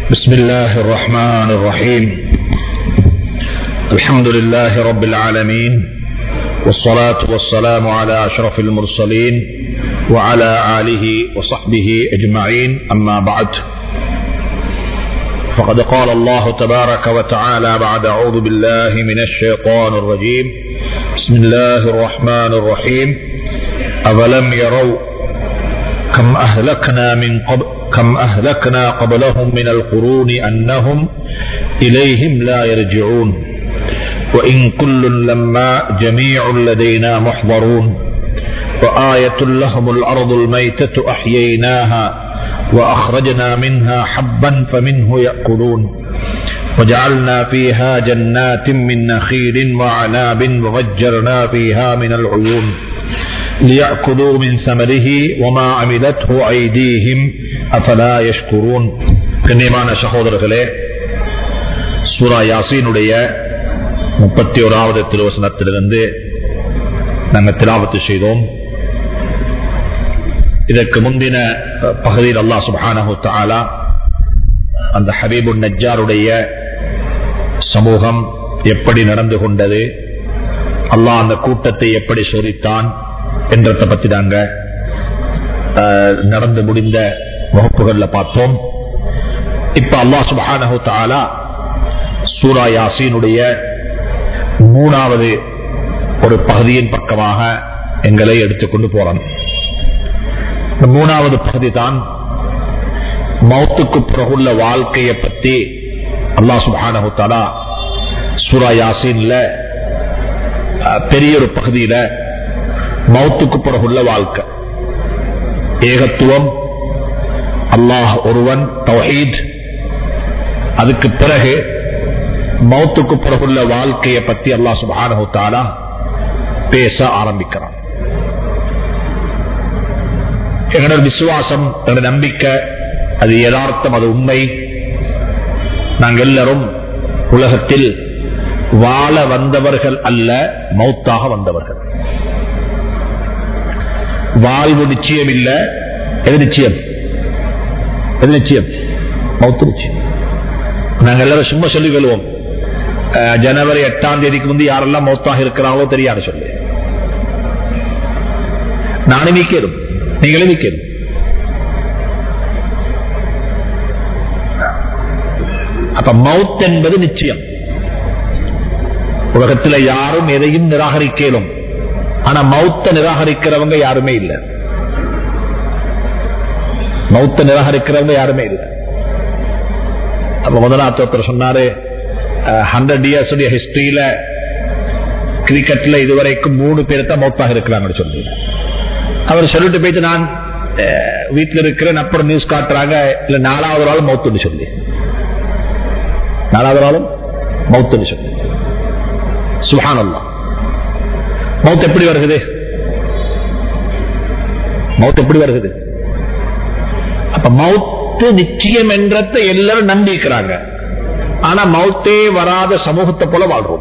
بسم الله الرحمن الرحيم الحمد لله رب العالمين والصلاة والسلام على أشرف المرسلين وعلى آله وصحبه أجمعين أما بعد فقد قال الله تبارك وتعالى بعد أعوذ بالله من الشيطان الرجيم بسم الله الرحمن الرحيم أولم يروا كم أهلكنا من قبل كم أهلكنا قبلهم من القرون أنهم إليهم لا يرجعون وإن كل لما جميع لدينا محضرون وآية لهم الأرض الميتة أحييناها وأخرجنا منها حبا فمنه يأكلون وجعلنا فيها جنات من نخيل وعناب وفجرنا فيها من العيون ليأكلوا من ثمره وما عملته أيديهم أفلا يشكرون கண்ணியமான சகோதரர்களே சூரா யாசீனுடைய முப்பத்தி ஓராவது திருவசனத்திலிருந்து நாங்கள் திலாவத்து செய்தோம் இதற்கு முந்தின பகுதியில் அல்லா சுபானு தாலா அந்த ஹபீபு நஜாருடைய சமூகம் எப்படி நடந்து கொண்டது அல்லாஹ் அந்த கூட்டத்தை எப்படி சோதித்தான் என்றதை பத்தி நாங்க நடந்து முடிந்த வகுப்புகள்ல பார்த்தோம் இப்ப அல்லா சுபானு தாலா சூரா யாசீனுடைய மூணாவது ஒரு பகுதியின் பக்கமாக எங்களை எடுத்துக்கொண்டு போறோம் இந்த மூணாவது பகுதி தான் மௌத்துக்கு பிறகுள்ள வாழ்க்கையை பற்றி அல்லா சுபானு தாலா சூரா யாசீன்ல பெரிய ஒரு பகுதியில மௌத்துக்கு பிறகுள்ள வாழ்க்கை ஏகத்துவம் அல்லாஹ் ஒருவன் தௌஹீத் அதுக்கு பிறகு மௌத்துக்கு பிறகுள்ள வாழ்க்கையை பத்தி அல்லாஹ் சுபானு தாலா பேச ஆரம்பிக்கிறான் எங்களோட விசுவாசம் எங்களோட நம்பிக்கை அது யதார்த்தம் அது உண்மை நாங்கள் எல்லாரும் உலகத்தில் வாழ வந்தவர்கள் அல்ல மௌத்தாக வந்தவர்கள் வாழ்வு நிச்சயம் இல்ல எது நிச்சயம் எது நிச்சயம் மௌத்து நிச்சயம் நாங்கள் எல்லாரும் சும்மா சொல்லி கொள்வோம் ஜனவரி எட்டாம் தேதிக்கு வந்து யாரெல்லாம் மௌத்தாக இருக்கிறாங்களோ தெரியாது சொல்லு நானும் நிற்கிறோம் நீங்களே நிற்கிறோம் அப்ப மவுத் என்பது நிச்சயம் உலகத்தில் யாரும் எதையும் நிராகரிக்கலும் ஆனா மௌத்த நிராகரிக்கிறவங்க யாருமே இல்லை மௌத்த நிராகரிக்கிறவங்க யாருமே இல்லை அப்ப முதலாத்தோத்தர் சொன்னாரு ஹண்ட்ரட் இயர்ஸ் ஹிஸ்டரியில கிரிக்கெட்ல இதுவரைக்கும் மூணு பேர் தான் மௌத்தாக இருக்கிறாங்கன்னு சொல்லி அவர் சொல்லிட்டு போயிட்டு நான் வீட்டில் இருக்கிறேன் அப்புறம் நியூஸ் காட்டுறாங்க இல்ல நாலாவது நாளும் மௌத்துன்னு சொல்லி நாலாவது நாளும் மௌத்துன்னு சொல்லி சுஹானல்லா மௌத் எப்படி வருகிறது மௌத் எப்படி வருகிறது அப்ப மௌத்து நிச்சயம் என்றதை எல்லாரும் நம்பிக்கிறாங்க ஆனா மௌத்தே வராத சமூகத்தை போல வாழ்றோம்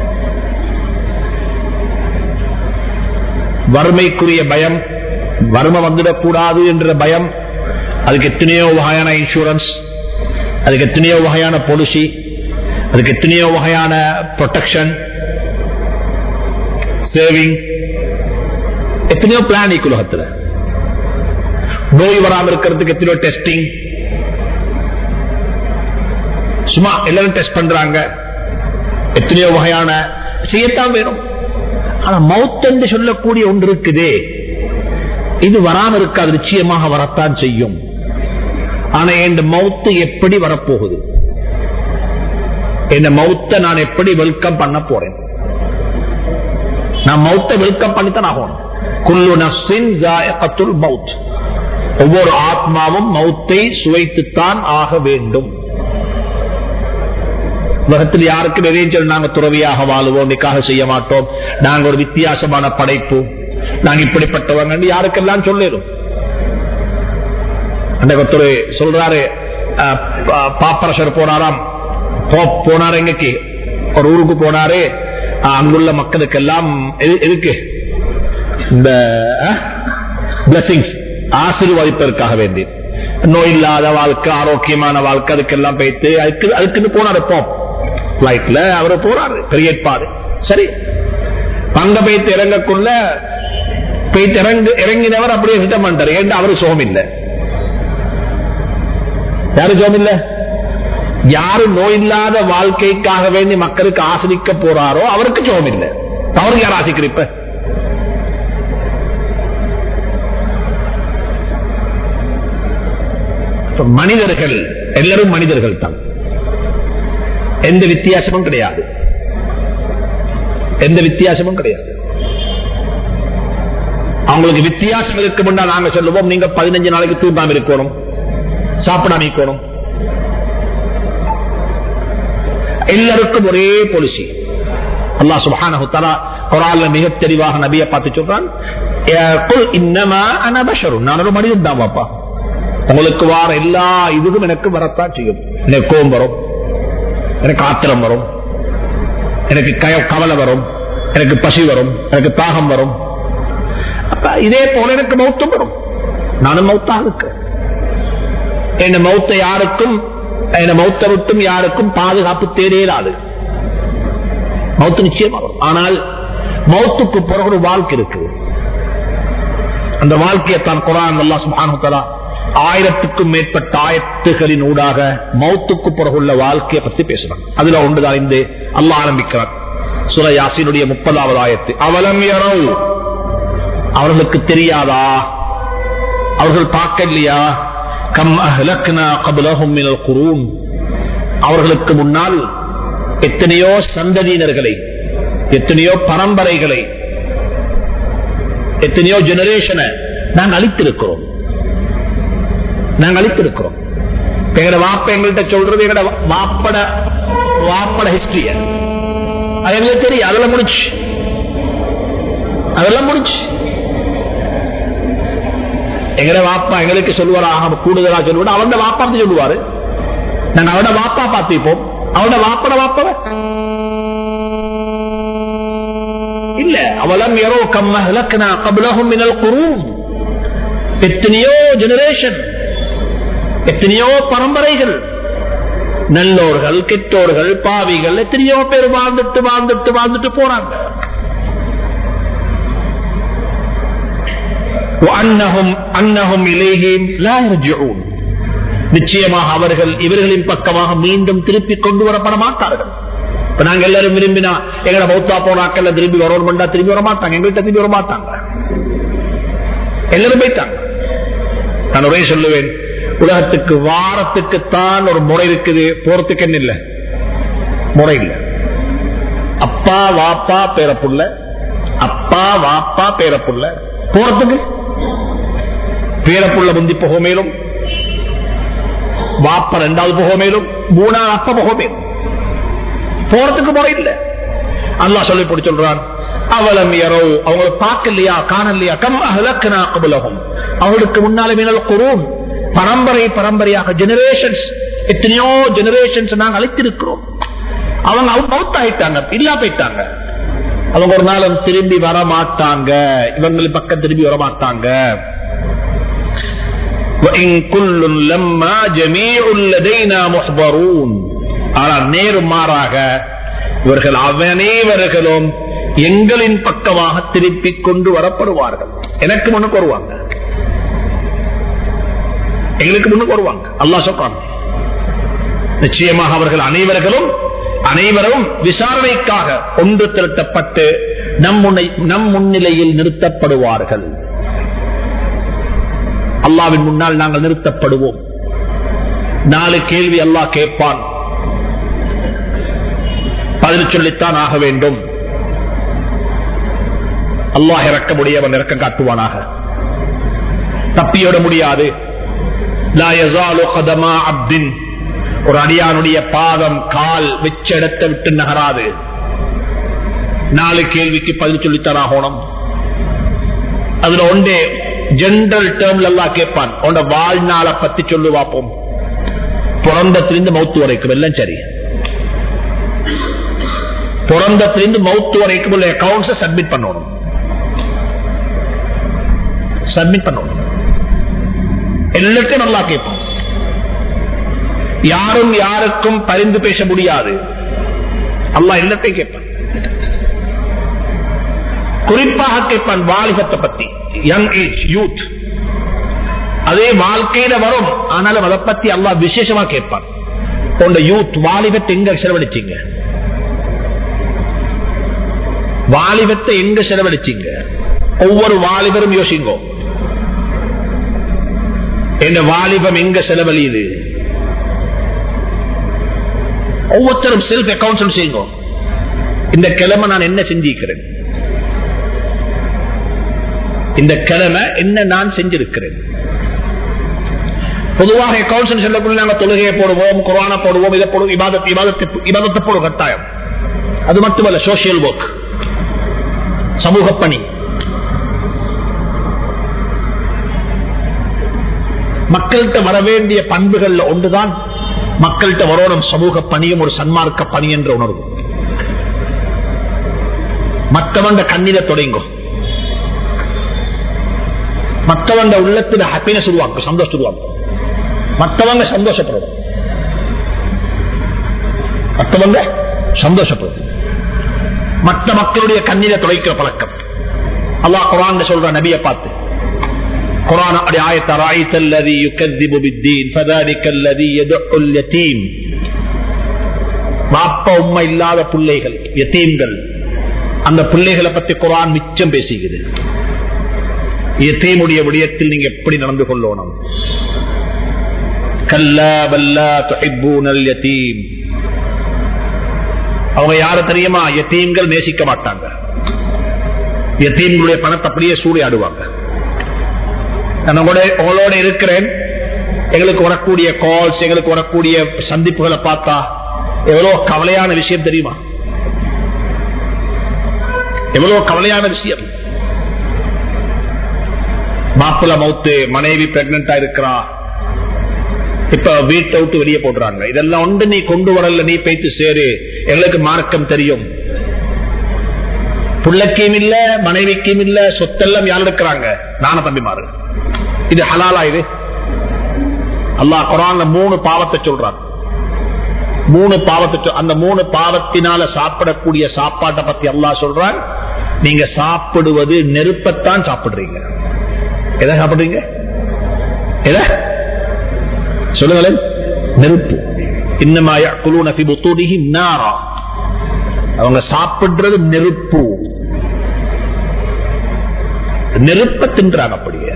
வறுமைக்குரிய பயம் வறுமை வந்துடக்கூடாது என்ற பயம் அதுக்கு எத்தனையோ வகையான இன்சூரன்ஸ் அதுக்கு எத்தனையோ வகையான பாலிசி அதுக்கு எத்தனையோ வகையான ப்ரொடெக்ஷன் சேவிங் எத்தனையோ பிளான் உலகத்தில் நோய் வராமல் இருக்கிறதுக்கு எத்தனையோ டெஸ்டிங் சும்மா எல்லாரும் டெஸ்ட் பண்றாங்க எத்தனையோ வகையான செய்யத்தான் வேணும் ஆனா மவுத் என்று சொல்லக்கூடிய ஒன்று இருக்குதே இது வராம இருக்காது நிச்சயமாக வரத்தான் செய்யும் ஆனா என் மவுத்து எப்படி வரப்போகுது என் மவுத்த நான் எப்படி வெல்கம் பண்ண போறேன் நான் மௌத்தை வெல்கம் பண்ணித்தான் ஆகணும் குல்லு நப்சின் மவுத் ஒவ்வொரு ஆத்மாவும் மௌத்தை சுவைத்துத்தான் ஆக வேண்டும் உலகத்தில் யாருக்கும் எதையும் சொல்லி நாங்க துறவியாக வாழுவோம் நிக்காக செய்ய மாட்டோம் நாங்க ஒரு வித்தியாசமான படைப்பு நாங்க இப்படிப்பட்டவங்க யாருக்கெல்லாம் சொல்லிடும் ஒருத்தர் சொல்றாரு பாப்பரசர் போனாராம் போனாரு எங்கக்கு ஒரு ஊருக்கு போனாரு அங்குள்ள மக்களுக்கெல்லாம் எதுக்கு இந்த பிளஸிங்ஸ் ஆசீர்வாதிப்பதற்காக வேண்டி நோய் இல்லாத வாழ்க்கை ஆரோக்கியமான வாழ்க்கை அதுக்கெல்லாம் போயிட்டு அதுக்கு அதுக்குன்னு போனார் இப்போ பிளைட்ல அவர் போறாரு பெரிய ஏற்பாடு சரி அங்க போயிட்டு இறங்கக்குள்ள போயிட்டு இறங்கு இறங்கினவர் அப்படியே சுத்தம் பண்ணிட்டார் ஏன் அவரு சோகம் இல்லை யாரு சோகம் இல்லை யாரு நோய் இல்லாத வாழ்க்கைக்காக வேண்டி மக்களுக்கு ஆசிரிக்க போறாரோ அவருக்கு சோகம் இல்லை அவருக்கு யார் ஆசிக்கிற இப்ப இப்ப மனிதர்கள் எல்லாரும் மனிதர்கள் தான் எந்த வித்தியாசமும் கிடையாது எந்த வித்தியாசமும் கிடையாது அவங்களுக்கு வித்தியாசம் இருக்கு முன்னா நாங்க சொல்லுவோம் நீங்க பதினஞ்சு நாளைக்கு தூங்காம இருக்கணும் சாப்பிடாம இருக்கணும் எல்லாருக்கும் ஒரே பாலிசி அல்லா சுபானு தலா குரான்ல மிக தெளிவாக நபியை பார்த்து சொல்றான் குல் இன்னமா அனபஷரும் நான் ஒரு மனிதன் தான் பாப்பா உங்களுக்கு வார எல்லா இதுவும் எனக்கு வரத்தான் செய்யும் எனக்கு கோபம் வரும் எனக்கு ஆத்திரம் வரும் எனக்கு கய- கவலை வரும் எனக்கு பசி வரும் எனக்கு தாகம் வரும் அப்ப இதே போல எனக்கு மௌத்தம் வரும் நானும் மௌத்தாக இருக்கேன் என் மௌத்த யாருக்கும் என் மௌத்த விட்டும் யாருக்கும் பாதுகாப்பு தேடையிடாது மௌத்து நிச்சயமா வரும் ஆனால் மௌத்துக்கு பிறகு ஒரு வாழ்க்கை இருக்கு அந்த வாழ்க்கையை தான் குரான் அல்லா சுப்ஹானஹு தஆலா ஆயிரத்துக்கும் மேற்பட்ட ஆயத்துகளின் ஊடாக மௌத்துக்கு பிறகுள்ள வாழ்க்கையை பத்தி பேசுறான் அதுல ஒன்றுதான் இந்த அல்லாஹ் ஆரம்பிக்கிறான் சுர யாசினுடைய முப்பதாவது ஆயத்து அவலம் யரவு அவர்களுக்கு தெரியாதா அவர்கள் பார்க்கலையா கம் அஹ்லக்னா கபலஹும் மினல் குரூன் அவர்களுக்கு முன்னால் எத்தனையோ சந்ததியினர்களை எத்தனையோ பரம்பரைகளை எத்தனையோ ஜெனரேஷனை நாங்கள் அழித்திருக்கிறோம் நாங்கள் அழித்திருக்கிறோம் எங்கட வாப்ப எங்கள்கிட்ட சொல்றது எங்கட வாப்பட வாப்பட ஹிஸ்டரிய அது எங்களுக்கு தெரியும் அதெல்லாம் முடிச்சு அதெல்லாம் முடிச்சு எங்கட வாப்பா எங்களுக்கு சொல்லுவாரா கூடுதலா சொல்லுவாரு அவன் வாப்பா பத்தி சொல்லுவாரு நாங்க அவட வாப்பா பார்த்திப்போம் அவட வாப்பட வாப்பவ இல்ல அவலம் எரோ கம்ம இலக்கணா கபலகும் மினல் குரூன் எத்தனையோ ஜெனரேஷன் எத்தனையோ பரம்பரைகள் நல்லோர்கள் கெட்டோர்கள் பாவிகள் எத்தனையோ பேர் வாழ்ந்துட்டு வாழ்ந்துட்டு வாழ்ந்துட்டு போறாங்க وأنهم أنهم إليهم لا يرجعون நிச்சயமாக அவர்கள் இவர்களின் பக்கமாக மீண்டும் திருப்பி கொண்டு வரப்பட மாட்டார்கள் இப்ப நாங்க எல்லாரும் விரும்பினா எங்களை மௌத்தா போனாக்கல்ல திரும்பி வரணும் திரும்பி வர மாட்டாங்க எங்கள்கிட்ட திரும்பி வர மாட்டாங்க எல்லாரும் போயிட்டாங்க நான் ஒரே சொல்லுவேன் உலகத்துக்கு வாரத்துக்குத்தான் ஒரு முறை இருக்குது போறதுக்கு என்ன இல்லை முறை இல்லை அப்பா வாப்பா பேரப்புள்ள அப்பா வாப்பா பேரப்புள்ள போறதுக்கு பேரப்புள்ள முந்தி போக மேலும் வாப்ப ரெண்டாவது போக மேலும் மூணாவது அப்பா போக மேலும் போறதுக்கு முறை இல்லை அல்லாஹ் சொல்லி போட்டு சொல்றான் அவலம் யாரோ அவங்களை பார்க்கலையா காணலையா கம் அகலக்கனா கபுலகம் அவங்களுக்கு முன்னாலே மீனல் குரூன் பரம்பரை பரம்பரையாக ஜெனரேஷன்ஸ் எத்தனையோ ஜெனரேஷன்ஸ் நாங்க அழைத்திருக்கிறோம் அவங்க அவங்க மவுத் ஆயிட்டாங்க இல்லா போயிட்டாங்க அவங்க ஒரு நாளும் திரும்பி வர மாட்டாங்க இவங்களின் பக்கம் திரும்பி வர மாட்டாங்க وَإِن كُلٌّ لَمَّا جَمِيعٌ لَدَيْنَا مُحْضَرُونَ ஆனால் நேரு மாறாக இவர்கள் அனைவர்களும் எங்களின் பக்கமாக திருப்பிக் கொண்டு வரப்படுவார்கள் எனக்கு முன்னுக்கு வருவாங்க எங்களுக்கு முன்னுக்கு வருவாங்க அல்லாஹ் சொல்றாங்க நிச்சயமாக அவர்கள் அனைவர்களும் அனைவரும் விசாரணைக்காக ஒன்று திரட்டப்பட்டு நம் முன்னை- நம் முன்னிலையில் நிறுத்தப்படுவார்கள் அல்லாவின் முன்னால் நாங்கள் நிறுத்தப்படுவோம் நாலு கேள்வி அல்லாஹ் கேட்பான் பதில் சொல்லித்தான் ஆக வேண்டும் அல்லாஹ் இறக்க முடியவன் இறக்க காட்டுவானாக தப்பியோட முடியாது லா யஸாலு கதமா அப்தின் ஒரு அடியானுடைய பாதம் கால் வெச்ச இடத்தை விட்டு நகராது நாலு கேள்விக்கு பதில் சொல்லித்தான் ஆகணும் அதுல ஒன்றே ஜெனரல் டேர்ம்ல எல்லாம் கேட்பான் உன்னோட வாழ்நாளை பத்தி சொல்லு பார்ப்போம் பிறந்தத்திலிருந்து மௌத்து வரைக்கும் எல்லாம் சரி பிறந்தத்திலிருந்து மௌத்து வரைக்கும் உள்ள அக்கௌண்ட்ஸை சப்மிட் பண்ணணும் சப்மிட் பண்ணணும் எல்லாத்தையும் நல்லா கேட்பான் யாரும் யாருக்கும் பரிந்து பேச முடியாது அல்லாஹ் எல்லாத்தையும் கேட்பான் குறிப்பாக கேட்பான் வாலிபத்தை பத்தி யங் ஏஜ் யூத் அதே வாழ்க்கையில வரும் ஆனாலும் அதை பத்தி அல்லாஹ் விசேஷமா கேட்பான் உங்க யூத் வாலிபத்தை எங்க செலவழிச்சீங்க வாலிபத்தை எங்க செலவழிச்சீங்க ஒவ்வொரு வாலிபரும் யோசிங்கோ என் வாலிபம் எங்க செலவழியுது ஒவ்வொருத்தரும் செல்ஃப் அக்கௌண்ட் செய்யுங்க இந்த கிழமை நான் என்ன செஞ்சிருக்கிறேன் இந்த கிழமை என்ன நான் செஞ்சிருக்கிறேன் பொதுவாக அக்கௌண்ட்ஸ் சொல்லக்குள்ள நாங்க தொழுகையை போடுவோம் குரான போடுவோம் இதை போடுவோம் இபாதத் இபாதத்தை இபாதத்தை போடுவோம் கட்டாயம் அது மட்டுமல்ல சோசியல் ஒர்க் சமூக பணி மக்கள்கிட்ட வர வேண்டிய பண்புகள்ல ஒன்றுதான் மக்கள்கிட்ட வரணும் சமூக பணியும் ஒரு சன்மார்க்க பணி என்ற உணர்வு மற்றவங்க கண்ணில தொடங்கும் மற்றவங்க உள்ளத்துல ஹாப்பினஸ் உருவாக்கும் சந்தோஷம் உருவாக்கும் மற்றவங்க சந்தோஷப்படும் மற்றவங்க சந்தோஷப்படும் மற்ற மக்களுடைய கண்ணில துளைக்கிற பழக்கம் அல்லாஹ் குரான் சொல்ற நபியை பார்த்து குரான் ஆயத்த ராயித்த الذي يكذب بالدين فذلك الذي يدعو اليتيم பாப்பா உம்மை இல்லாத பிள்ளைகள் யத்தீம்கள் அந்த பிள்ளைகளை பத்தி குரான் மிச்சம் பேசுகிறது யத்தீமுடைய விடயத்தில் நீங்க எப்படி நடந்து கொள்ளணும் கல்லா பல்லா துஹிப்பூனல் யதீம் அவங்க யாரு தெரியுமா யத்தீம்கள் நேசிக்க மாட்டாங்க யத்தீம்களுடைய பணத்தை அப்படியே சூறையாடுவாங்க நான் உங்களோட- உங்களோட இருக்கிறேன் எங்களுக்கு வரக்கூடிய கால்ஸ் எங்களுக்கு வரக்கூடிய சந்திப்புகளை பார்த்தா எவ்வளவு கவலையான விஷயம் தெரியுமா எவ்வளவு கவலையான விஷயம் மாப்பிள்ள மவுத்து மனைவி பிரெக்னண்டா இருக்கிறா இப்ப வீட்டை விட்டு வெளியே போடுறாங்க இதெல்லாம் ஒன்று நீ கொண்டு வரல நீ பேச்சு சேரு எங்களுக்கு மார்க்கம் தெரியும் புள்ளக்கையும் இல்ல மனைவிக்கும் இல்ல சொத்தெல்லாம் யார் இருக்கிறாங்க நான தம்பிமாரு இது ஹலாலா இது அல்லாஹ் குரான்ல மூணு பாவத்தை சொல்றான் மூணு பாவத்தை சொல்- அந்த மூணு பாவத்தினால சாப்பிடக்கூடிய சாப்பாட்டை பத்தி அல்லாஹ் சொல்றான் நீங்க சாப்பிடுவது நெருப்பத்தான் சாப்பிடுறீங்க எதை சாப்பிடுறீங்க எதை சொல்லுங்களேன் நெருப்பு இன்னமா يأكلون في بطونهم نارا அவங்க சாப்பிடுறது நெருப்பு நெருப்ப தின்றாங்க அப்படியே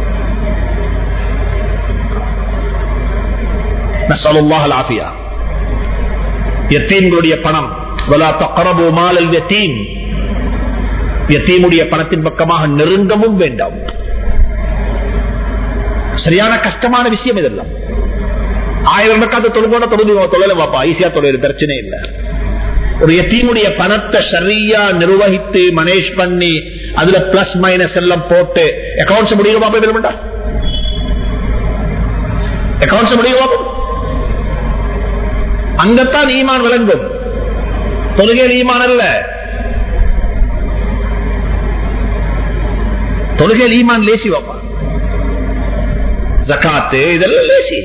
நஸ்அலுல்லாஹ் அல்-ஆஃபியா யத்தீம்களுடைய பணம் வலா தக்ரபு மாலல் யத்தீம் யத்தீமுடைய பணத்தின் பக்கமாக நெருங்கவும் வேண்டாம் சரியான கஷ்டமான விஷயம் இதெல்லாம் ஆயிரம் ரக்காத்து தொழுகோட தொழுது தொழில பாப்பா ஈஸியா தொழில் பிரச்சனை இல்லை ஒரு எத்தீமுடைய பணத்தை சரியா நிர்வகித்து மனேஜ் பண்ணி அதுல பிளஸ் மைனஸ் எல்லாம் போட்டு அக்கௌண்ட்ஸ் முடியும் பாப்பா வேணும்டா அக்கௌண்ட்ஸ் முடியும் பாப்பா அங்கத்தான் ஈமான் விளங்கும் தொழுகையில் ஈமான் அல்ல தொழுகையில் ஈமான் லேசி பாப்பா ஜக்காத்து இதெல்லாம் லேசி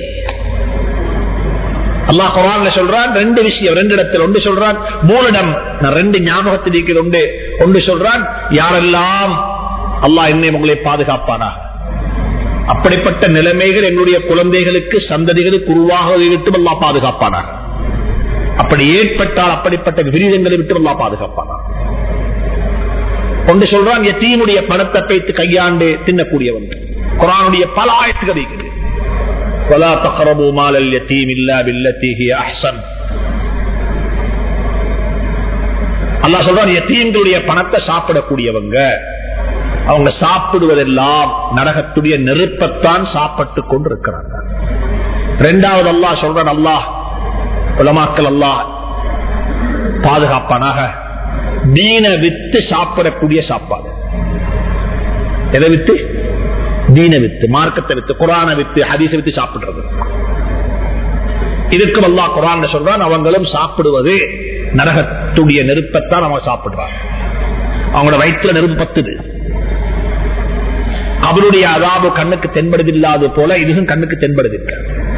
அல்லாஹ் குரான்ல சொல்றான் ரெண்டு விஷயம் ரெண்டு இடத்தில் ஒன்று சொல்றான் மூலிடம் நான் ரெண்டு ஞாபகத்தில் இருக்கிற ஒன்று ஒன்று சொல்றான் யாரெல்லாம் அல்லாஹ் என்னை உங்களை பாதுகாப்பானா அப்படிப்பட்ட நிலைமைகள் என்னுடைய குழந்தைகளுக்கு சந்ததிகளுக்கு உருவாக விட்டு அல்லாஹ் பாதுகாப்பானா அப்படி ஏற்பட்டால் அப்படிப்பட்ட விபரீதங்களை விட்டு அல்லாஹ் பாதுகாப்பானா ஒன்று சொல்றான் எத்தீனுடைய பணத்தை வைத்து கையாண்டு தின்னக்கூடியவன் குரானுடைய பல ஆயத்துகள் இருக்குது ولا تقربوا مال اليتيم الا بالتي هي احسن அல்லாஹ் சொல்றான் யத்தீம்களுடைய பணத்தை சாப்பிடக்கூடியவங்க அவங்க சாப்பிடுவதெல்லாம் நரகத்துடைய நெருப்பத்தான் சாப்பிட்டு கொண்டு இருக்கிறாங்க இரண்டாவது அல்லாஹ் சொல்றான் அல்லாஹ் உலமாக்கல் அல்லாஹ் பாதுகாப்பானாக தீன வித்து சாப்பிடக்கூடிய சாப்பாடு எதை வித்து தீன வித்து மார்க்கத்தை வித்து குரான வித்து ஹதீச வித்து சாப்பிடுறது இதுக்கும் அல்லா குரான் சொல்றான் அவங்களும் சாப்பிடுவது நரகத்துடைய நெருப்பத்தான் அவங்க சாப்பிடுறாங்க அவங்களோட வயிற்றுல நெருப்பு பத்துது கபருடைய அதாபு கண்ணுக்கு தென்படுதில்லாத போல இதுவும் கண்ணுக்கு தென்படுதில்லை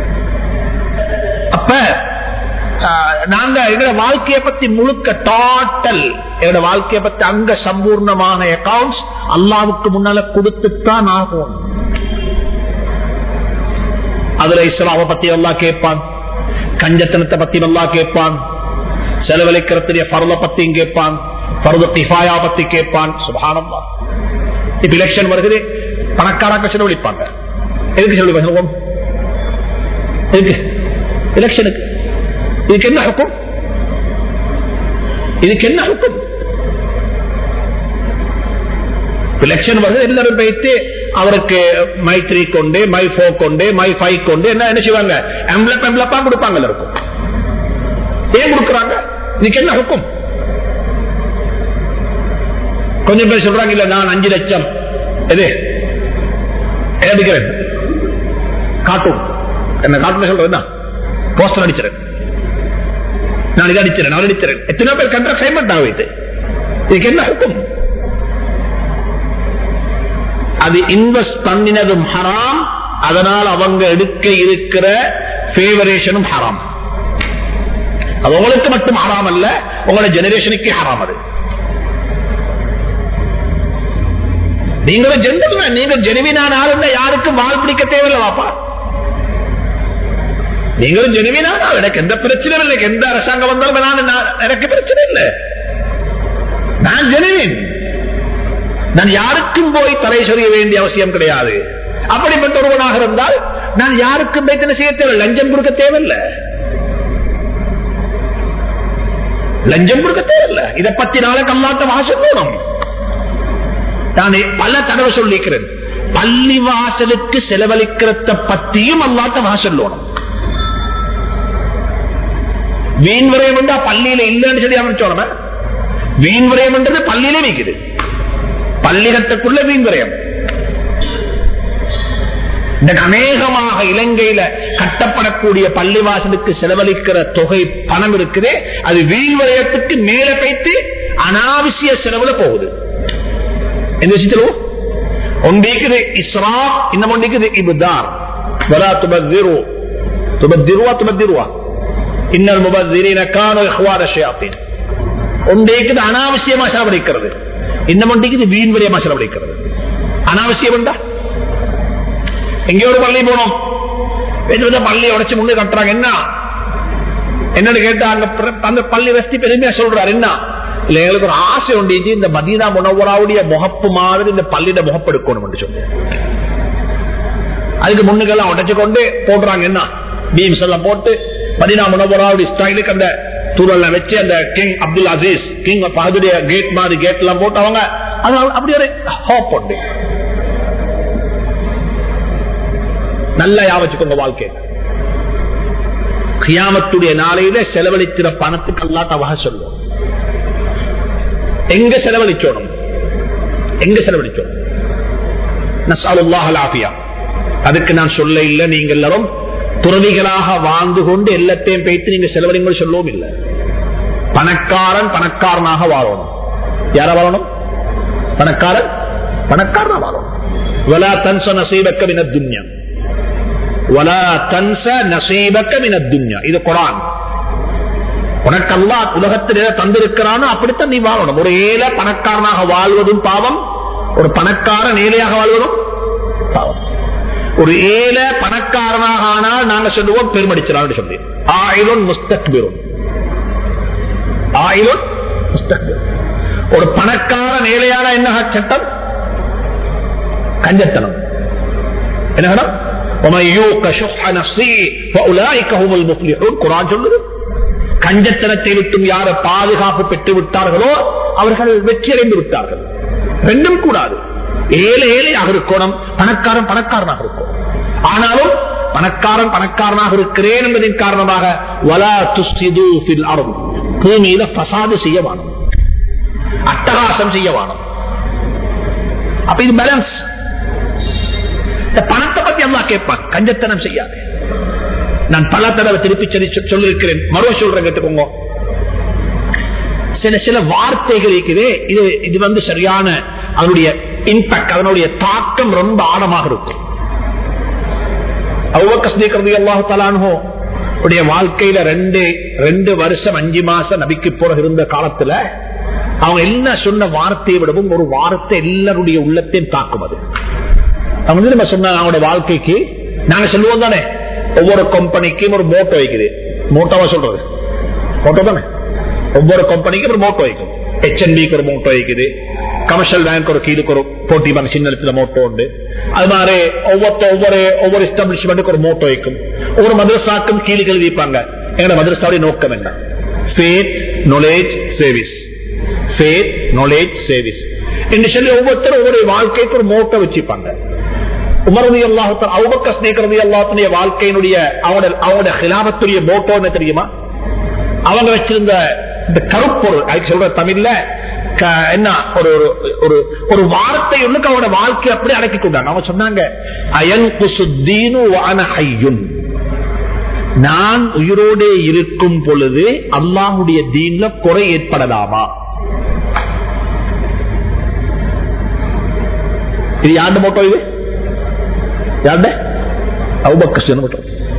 அப்ப ஆஹ், நாங்க எங்களோட வாழ்க்கையை பத்தி முழுக்க டோட்டல் எங்களோட வாழ்க்கையை பத்தி அங்க சம்பூர்ணமான அக்கவுண்ட்ஸ் அல்லாவுக்கு முன்னால கொடுத்துத்தான் ஆகும் அதுல இஸ்லாம பத்தி எல்லாம் கேட்பான் கஞ்சத்தனத்தை பத்தி நல்லா கேட்பான் செலவழிக்கிறதுடைய பரல பத்தியும் கேட்பான் பருவ கிஃபாயா பத்தி கேட்பான் சுபானம்மா இப்ப எலெக்ஷன் வருகிறது பணக்காராக்க செலவழிப்பாங்க எதுக்கு செலவழிப்போம் எதுக்கு எலெக்ஷனுக்கு இதுக்கு என்ன ஹுக்கும் இதுக்கு என்ன ஹுக்கும் எலெக்ஷன் வருது எல்லாரும் போயிட்டு அவருக்கு மை த்ரீ கொண்டு மை ஃபோர் கொண்டு மை ஃபைவ் கொண்டு என்ன என்ன செய்வாங்க எம்லப் எம்லப்பா கொடுப்பாங்க எல்லாருக்கும் ஏன் கொடுக்குறாங்க இதுக்கு என்ன ஹுக்கும் கொஞ்சம் பேர் சொல்றாங்க இல்ல நான் அஞ்சு லட்சம் எது எடுக்கிறேன் காட்டும் என்ன காட்டும் சொல்றேன் போஸ்டர் அடிச்சிறேன் நான் இதை அடிச்சிறேன் நான் அடிச்சிறேன் எத்தனை பேர் கண்ட்ராக்ட் செய்ய மாட்டாங்க வைத்து இதுக்கு என்ன ஹுக்கும் அது இன்வெஸ்ட் பண்ணினதும் ஹராம் அதனால் அவங்க எடுக்க இருக்கிற ஃபேவரேஷனும் ஹராம் அது உங்களுக்கு மட்டும் ஹராம் அல்ல உங்களோட ஜெனரேஷனுக்கு ஹராம் அது நீங்களும் ஜென்டல் நீங்கள் ஜெனுவினான ஆளுங்க யாருக்கும் வாழ் பிடிக்க தேவையில்லை வாப்பா நீங்களும் ஜெனுவினான ஆள் எனக்கு எந்த பிரச்சனையும் இல்லை எந்த அரசாங்கம் வந்தாலும் நான் நான்- எனக்கு பிரச்சனை இல்லை நான் ஜெனுவின் நான் யாருக்கும் போய் தலை சொரிய வேண்டிய அவசியம் கிடையாது அப்படிப்பட்ட ஒருவனாக இருந்தால் நான் யாருக்கும் போய் என்ன செய்ய தேவை லஞ்சம் கொடுக்க தேவையில்லை லஞ்சம் கொடுக்க தேவையில்லை இதை பத்தி நாளைக்கு அல்லாட்ட வாசல் போகணும் நான் பல தடவை சொல்லிக்கிறேன் பள்ளி வாசலுக்கு செலவழிக்கிறத பத்தியும் அல்லாட்ட வாசல் போகணும் வீண் விரயம் என்றா பள்ளியில இல்லைன்னு சொல்லி அவன் சொல்லணும் வீண் விரயம் என்றது பள்ளியிலே வைக்குது பள்ளிகத்துக்குள்ள வீண் விரயம் இந்த அநேகமாக இலங்கையில கட்டப்படக்கூடிய பள்ளிவாசலுக்கு செலவழிக்கிற தொகை பணம் இருக்குதே அது வீண் விரயத்துக்கு மேல வைத்து அனாவசிய செலவுல போகுது எந்த விஷயத்திலோ ஒன்றிக்குது இஸ்ரா இன்னும் ஒன்றிக்குது இபுதார் வலா துபத்திரு துபத்திருவா துபத்திருவா இன்னல் முபத்திரீன காண இஹ்வான ஷயாத்தீன் ஒன்றைக்குது அனாவசியமா செலவழிக்கிறது இன்னும் ஒன்றைக்குது வீண் விரயமா செலவழிக்கிறது அனாவசியம் உண்டா எங்கேயோ ஒரு பள்ளி போனோம் பெரிய பெரிய பள்ளியை உடைச்சு முன்னே கட்டுறாங்க என்ன என்னன்னு கேட்டா அந்த பிர- அந்த பள்ளி வசதி பெருமையா சொல்றாரு என்ன இல்ல எங்களுக்கு ஒரு ஆசை உண்டு இந்த மதீனா முனவராவுடைய முகப்பு மாதிரி இந்த பள்ளியிட முகப்பு எடுக்கணும் சொல்லி அதுக்கு முன்னுக்கெல்லாம் உடைச்சு கொண்டு போடுறாங்க என்ன பீம்ஸ் எல்லாம் போட்டு மதீனா முனவராவுடைய ஸ்டைலுக்கு அந்த தூரல்ல வச்சு அந்த கிங் அப்துல் அசீஸ் கிங் பகுதிய கேட் மாதிரி கேட் எல்லாம் போட்டு அவங்க அது அப்படி ஒரு ஹோப் உண்டு நல்லா யாவச்சுக்கோங்க வாழ்க்கை கியாமத்துடைய நாளையில செலவழிக்கிற பணத்துக்கு அல்லாட்ட வகை சொல்லுவோம் எங்க செலவழிச்சோணும் எங்க செலவழிச்சோம் நஸ்அலுல்லாஹ் அல்-ஆஃபியா. அதுக்கு நான் சொல்ல இல்லை நீங்க எல்லாரும் துறவிகளாக வாழ்ந்து கொண்டு எல்லாத்தையும் பேத்து நீங்க செலவழிங்கள் சொல்லவும் இல்லை பணக்காரன் பணக்காரனாக வாழணும் யார வாழணும் பணக்காரன் பணக்காரனா வாழணும் வலா தன்ச நசீபக்க மின துன்யா வலா தன்ச நசீபக்க மின துன்யா இது குரான் உனக்கு அல்லாஹ் உலகத்தில் எதை தந்திருக்கிறானோ அப்படித்தான் நீ வாழணும் ஒரு ஏழை பணக்காரனாக வாழ்வதும் பாவம் ஒரு பணக்காரன் ஏழையாக வாழ்வதும் பாவம் ஒரு ஏழை பணக்காரனாக ஆனால் நாங்க சொல்லுவோம் பெருமடிச்சிடான்னு சொல்லி ஆயிரம் முஸ்தக்பிரும் ஆயிரம் முஸ்தக்பிரும் ஒரு பணக்காரன் ஏழையான என்ன சட்டம் கஞ்சத்தனம் என்ன கடம்? وَمَن يُوقَ شُحَّ نَفْسِهِ فَأُولَٰئِكَ هُمُ الْمُفْلِحُونَ குர்ஆன் சொல்லுது கஞ்சத்தனத்தை விட்டும் யார பாதுகாப்பு பெற்று விட்டார்களோ அவர்கள் வெற்றி அடைந்து விட்டார்கள் ரெண்டும் கூடாது ஏழை ஏழையாக இருக்கணும் பணக்காரன் பணக்காரனாக இருக்கும் ஆனாலும் பணக்காரன் பணக்காரனாக இருக்கிறேன் என்பதன் காரணமாக வலா துஸ்திது ஃபில் அர்த். பூமியில பசாது செய்ய வேணும் அட்டகாசம் செய்ய வேணும் அப்ப இது பேலன்ஸ் இந்த பணத்தை பத்தி அல்லாஹ் கேட்பான் கஞ்சத்தனம் செய்யாது நான் பல தடவை திருப்பி சொல்லி சொல்லிருக்கிறேன் மறுவ சொல்றேன் கேட்டுக்கோங்க சில சில வார்த்தைகள் இருக்குது இது இது வந்து சரியான அதனுடைய இம்பாக்ட் அதனுடைய தாக்கம் ரொம்ப ஆழமாக இருக்கும் அவ்வக்கஸ்தீக்கிறது அல்லாஹு தலானோ உடைய வாழ்க்கையில ரெண்டு ரெண்டு வருஷம் அஞ்சு மாசம் நபிக்கு பிறகு இருந்த காலத்துல அவங்க என்ன சொன்ன வார்த்தையை விடவும் ஒரு வார்த்தை எல்லாருடைய உள்ளத்தையும் தாக்கும் அது அவங்க வந்து நம்ம சொன்ன அவங்களுடைய வாழ்க்கைக்கு நாங்க சொல்லுவோம் தானே ஒவ்வொரு கம்பெனிக்கும் ஒரு மோட்டோ வைக்குது மோட்டோவா சொல்றது மோட்டோ தானே ஒவ்வொரு கம்பெனிக்கும் ஒரு மோட்டோ வைக்கும் ஹெச்என்பிக்கு ஒரு மோட்டோ வைக்குது கமர்ஷியல் பேங்க் ஒரு கீழுக்கு ஒரு போட்டி பேங்க் சின்ன இடத்துல மோட்டோ உண்டு அது மாதிரி ஒவ்வொரு ஒவ்வொரு ஒவ்வொரு எஸ்டாப்ளிஷ்மெண்ட்டுக்கு ஒரு மோட்டோ வைக்கும் ஒவ்வொரு மதரசாக்கும் கீழே வைப்பாங்க எங்களோட மதரசாவுடைய நோக்கம் என்ன ஃபேத் நாலேஜ் சேவிஸ் ஃபேத் நாலேஜ் சேவிஸ் என்று சொல்லி ஒவ்வொருத்தரும் ஒவ்வொரு வாழ்க்கைக்கு ஒரு மோட்டோ வச்சுப்பாங்க உமரதி அல்லாஹத்தன் அவுபக்க ஸ்னேகரதி அல்லாத்துடைய வாழ்க்கையினுடைய அவங்களுடைய அவங்களுடைய ஹிலாபத்துடைய மோட்டோ என்ன தெரியுமா அவங்க வச்சிருந்த இந்த கருப்பொருள் அதுக்கு சொல்ற தமிழ்ல க- என்ன ஒரு ஒரு- ஒரு ஒரு வார்த்தை ஒண்ணுக்கு அவனோட வாழ்க்கை அப்படி அடக்கி கொண்டாங்க அவங்க சொன்னாங்க அயன் குசுத்தீனு வான ஹையுன் நான் உயிரோடு இருக்கும் பொழுது அல்லாஹுடைய தீன்ல குறை ஏற்படலாமா இது யாருடைய மோட்டோ இது யாருடைய அவுபக்க மோட்டோ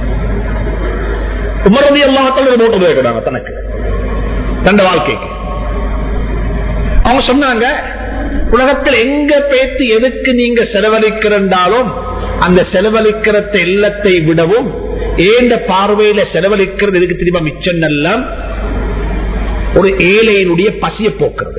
உமரதி அல்லாஹத்தால் ஒரு மோட்டோ கேட்கிறாங்க தனக்கு தந்த வாழ்க்கைக்கு அவங்க சொன்னாங்க உலகத்தில் எங்க பேத்து எதுக்கு நீங்க செலவழிக்கிறண்டாலும் அந்த செலவழிக்கிறத இல்லத்தை விடவும் ஏண்ட பார்வையில செலவழிக்கிறது எதுக்கு தெரியுமா மிச்சம் எல்லாம் ஒரு ஏழையினுடைய பசிய போக்குறது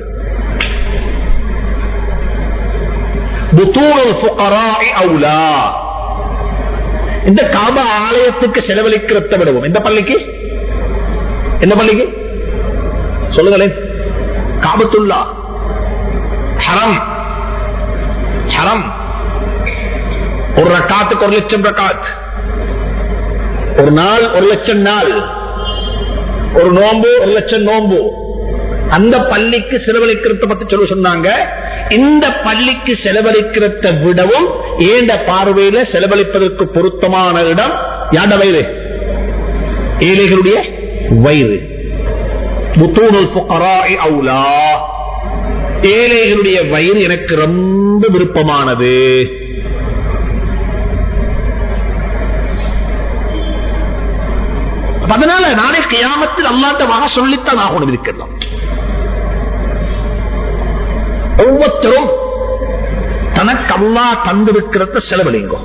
புத்தூரல் ஃபுகராஇ அவுலா இந்த காபா ஆலயத்துக்கு செலவழிக்கிறத விடவும் எந்த பள்ளிக்கு எந்த பள்ளிக்கு சொல்லுங்களேன் காபத்துல்லா ஹரம் ஹரம் ஒரு ரக்காத்துக்கு ஒரு லட்சம் ரக்காத் ஒரு நாள் ஒரு லட்சம் நாள் ஒரு நோம்பு ஒரு லட்சம் நோம்பு அந்த பள்ளிக்கு செலவழிக்கிறத பத்தி சொல்ல சொன்னாங்க இந்த பள்ளிக்கு செலவழிக்கிறத விடவும் ஏண்ட பார்வையில செலவழிப்பதற்கு பொருத்தமான இடம் யாண்ட வயிறு ஏழைகளுடைய வயிறு புத்தூனுல் ஃபுகராஇ அவுலா ஏழைகளுடைய வயிறு எனக்கு ரொம்ப விருப்பமானது அதனால நாளை கியாமத்தில் அல்லாட்ட வகை சொல்லித்தான் ஆகணும் இருக்கலாம் ஒவ்வொருத்தரும் தனக்கு அல்லா தந்திருக்கிறத செலவழிங்கோ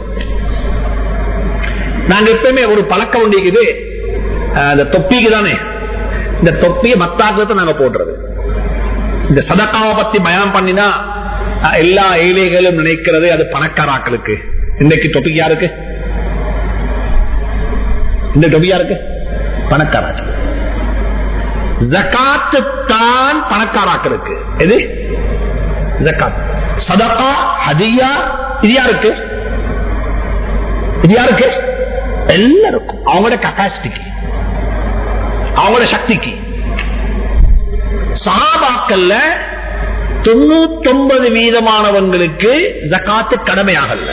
நாங்க எப்பவுமே ஒரு பழக்கம் உண்டிக்குது அந்த தொப்பிக்கு தானே இந்த தொப்பியை மத்தாக்கிறத நாங்க போடுறது இந்த சதக்காவை பத்தி பயம் பண்ணினா அஹ், எல்லா ஏழைகளும் நினைக்கிறது அது பணக்காராக்களுக்கு இன்னைக்கு தொப்பிக்கு யாருக்கு இந்த தொப்பி யாருக்கு பணக்காராக்கள் ஜக்காத்து தான் பணக்காராக்களுக்கு எது ஜக்காத் சதகா ஹதியா இது யாருக்கு இது யாருக்கு எல்லாருக்கும் அவங்களோட கெப்பாசிட்டிக்கு அவங்களோட சக்திக்கு சஹாபாக்கள்ல தொண்ணூத்தொன்பது வீதமானவங்களுக்கு ஜக்காத்து கடமையாகல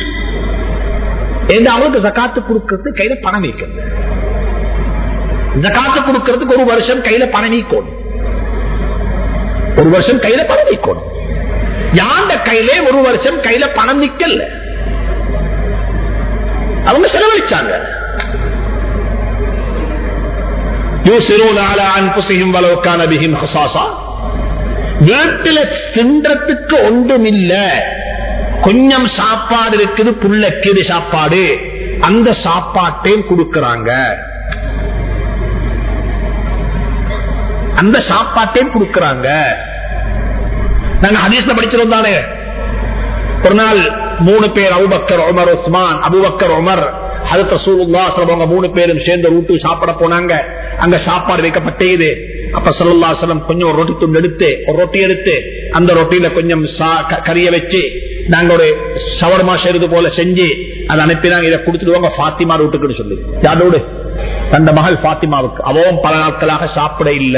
ஏன்னா அவங்களுக்கு ஜக்காத்து கொடுக்கறது கையில பணம் வைக்கிறது ஜக்காத்து கொடுக்கறதுக்கு ஒரு வருஷம் கையில பணம் நீக்கணும் ஒரு வருஷம் கையில பணம் நீக்கணும் யாண்ட கையிலே ஒரு வருஷம் கையில பணம் நிக்கல அவங்க செலவழிச்சாங்க யூசிரூன அலா அன்புசிஹிம் வலவ் கான பிஹிம் ஹஸாஸா வீட்டுல தின்றதுக்கு ஒன்றும் இல்ல கொஞ்சம் சாப்பாடு இருக்குது புள்ள கீடு சாப்பாடு அந்த சாப்பாட்டையும் கொடுக்கறாங்க அந்த சாப்பாட்டையும் கொடுக்கறாங்க நாங்க ஹதீஸ்ல படிச்சிருந்தோம் தானே ஒரு நாள் மூணு பேர் Abu Bakr Umar Usman Abu Bakr Umar ஹதரத் ரசூலுல்லாஹ் அவங்க மூணு பேரும் சேர்ந்து ரூட்டு சாப்பிட போனாங்க அங்க சாப்பாடு வைக்கப்பட்டது அப்ப சல்லா சலம் கொஞ்சம் ஒரு ரொட்டி துண்டு எடுத்து ஒரு ரொட்டி எடுத்து அந்த ரொட்டியில கொஞ்சம் சா- க- கறிய வச்சு நாங்க ஒரு சவர்மா செய்யறது போல செஞ்சு அதை அனுப்பினாங்க இதை கொடுத்துடுவாங்க பாத்திமா வீட்டுக்குன்னு சொல்லி யாரோடு தந்த மகள் பாத்திமாவுக்கு அவவும் பல நாட்களாக சாப்பிட இல்ல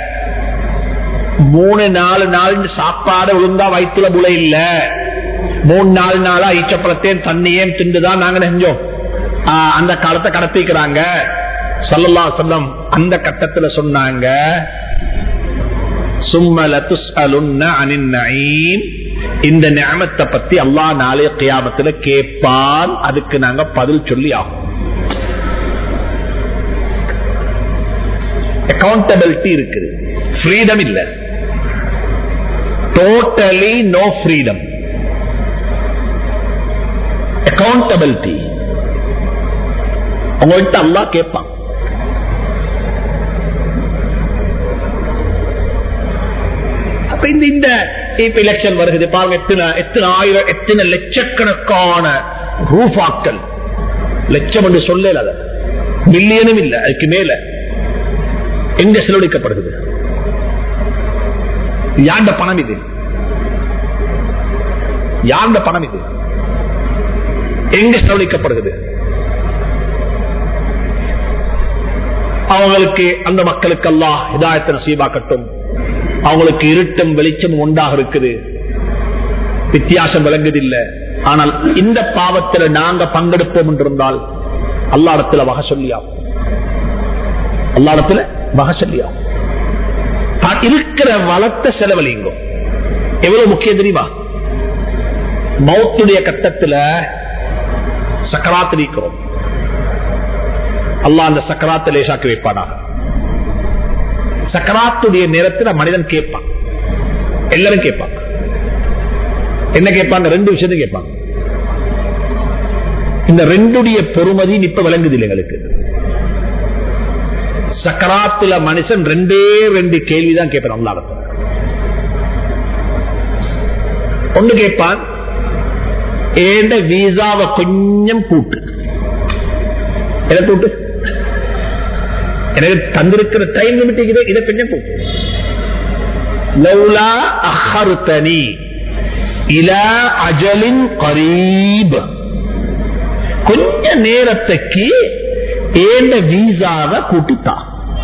மூணு நாலு நாள் சாப்பாடு ஒழுங்கா வயிற்றுல புல இல்ல மூணு நாலு நாளா ஈச்சப்பழத்தையும் தண்ணியையும் திண்டுதான் நாங்க செஞ்சோம் ஆஹ் அந்த காலத்தை கடத்திக்கிறாங்க சல்லல்லா சொல்லம் அந்த கட்டத்துல சொன்னாங்க சும்மல துஸ்அலுன்ன அனின் நயீம் இந்த நியமத்தை பத்தி அல்லாஹ் நாளைய கியாமத்துல கேட்பான் அதுக்கு நாங்க பதில் சொல்லி ஆகும் அக்கௌண்டபிலிட்டி இருக்குது ஃப்ரீடம் இல்ல டோட்டலி நோ ஃப்ரீடம் அக்கௌண்டபிலிட்டி உங்கள்கிட்ட அல்லா கேட்பான் அப்ப இந்த இந்த இப்ப எலெக்ஷன் வருகிறது பாருங்க எத்தனை எத்தனை ஆயிரம் எத்தனை லட்சக்கணக்கான ரூபாக்கள் லட்சம் என்று சொல்லல அதை மில்லியனும் இல்ல அதுக்கு மேல எங்க செலவழிக்கப்படுகிறது யாண்ட பணம் இது யாண்ட பணம் இது எங்க செலவழிக்கப்படுகிறது அவங்களுக்கு அந்த மக்களுக்கு அல்லாஹ் இதாயத்தை நசீபாக்கட்டும் அவங்களுக்கு இருட்டும் வெளிச்சம் ஒன்றாக இருக்குது வித்தியாசம் விளங்குதில்லை ஆனால் இந்த பாவத்தில் நாங்க பங்கெடுப்போம் என்றிருந்தால் அல்லாடத்துல வகை சொல்லியாகும் அல்லாடத்துல வகை சொல்லியாகும் தான் இருக்கிற வளர்த்த செலவழிங்கோ எவ்வளவு முக்கியம் தெரியுமா மௌத்துடைய கட்டத்துல சக்கராத்து நீக்கிறோம் அல்லாஹ் அந்த சக்கராத்தை லேசாக்கி வைப்பானாக சக்கராத்துடைய நேரத்தில் மனிதன் கேட்பான் எல்லாரும் கேட்பான் என்ன கேட்பாங்க ரெண்டு விஷயத்தையும் கேட்பாங்க இந்த ரெண்டுடைய பொறுமதி இப்ப விளங்குது எங்களுக்கு சக்கராத்துல மனுஷன் ரெண்டே ரெண்டு கேள்விதான் கேட்பான் அல்லாத ஒண்ணு கேட்பான் ஏண்ட வீசாவை கொஞ்சம் கூட்டு எதை கூட்டு எனக்கு தந்திருக்கிற டைம் லிமிட் இதை கொஞ்சம் கூட்டு லௌலா அஹருத்தனி இல அஜலின் கரீப் கொஞ்ச நேரத்துக்கு ஏண்ட வீசாவை கூட்டித்தான்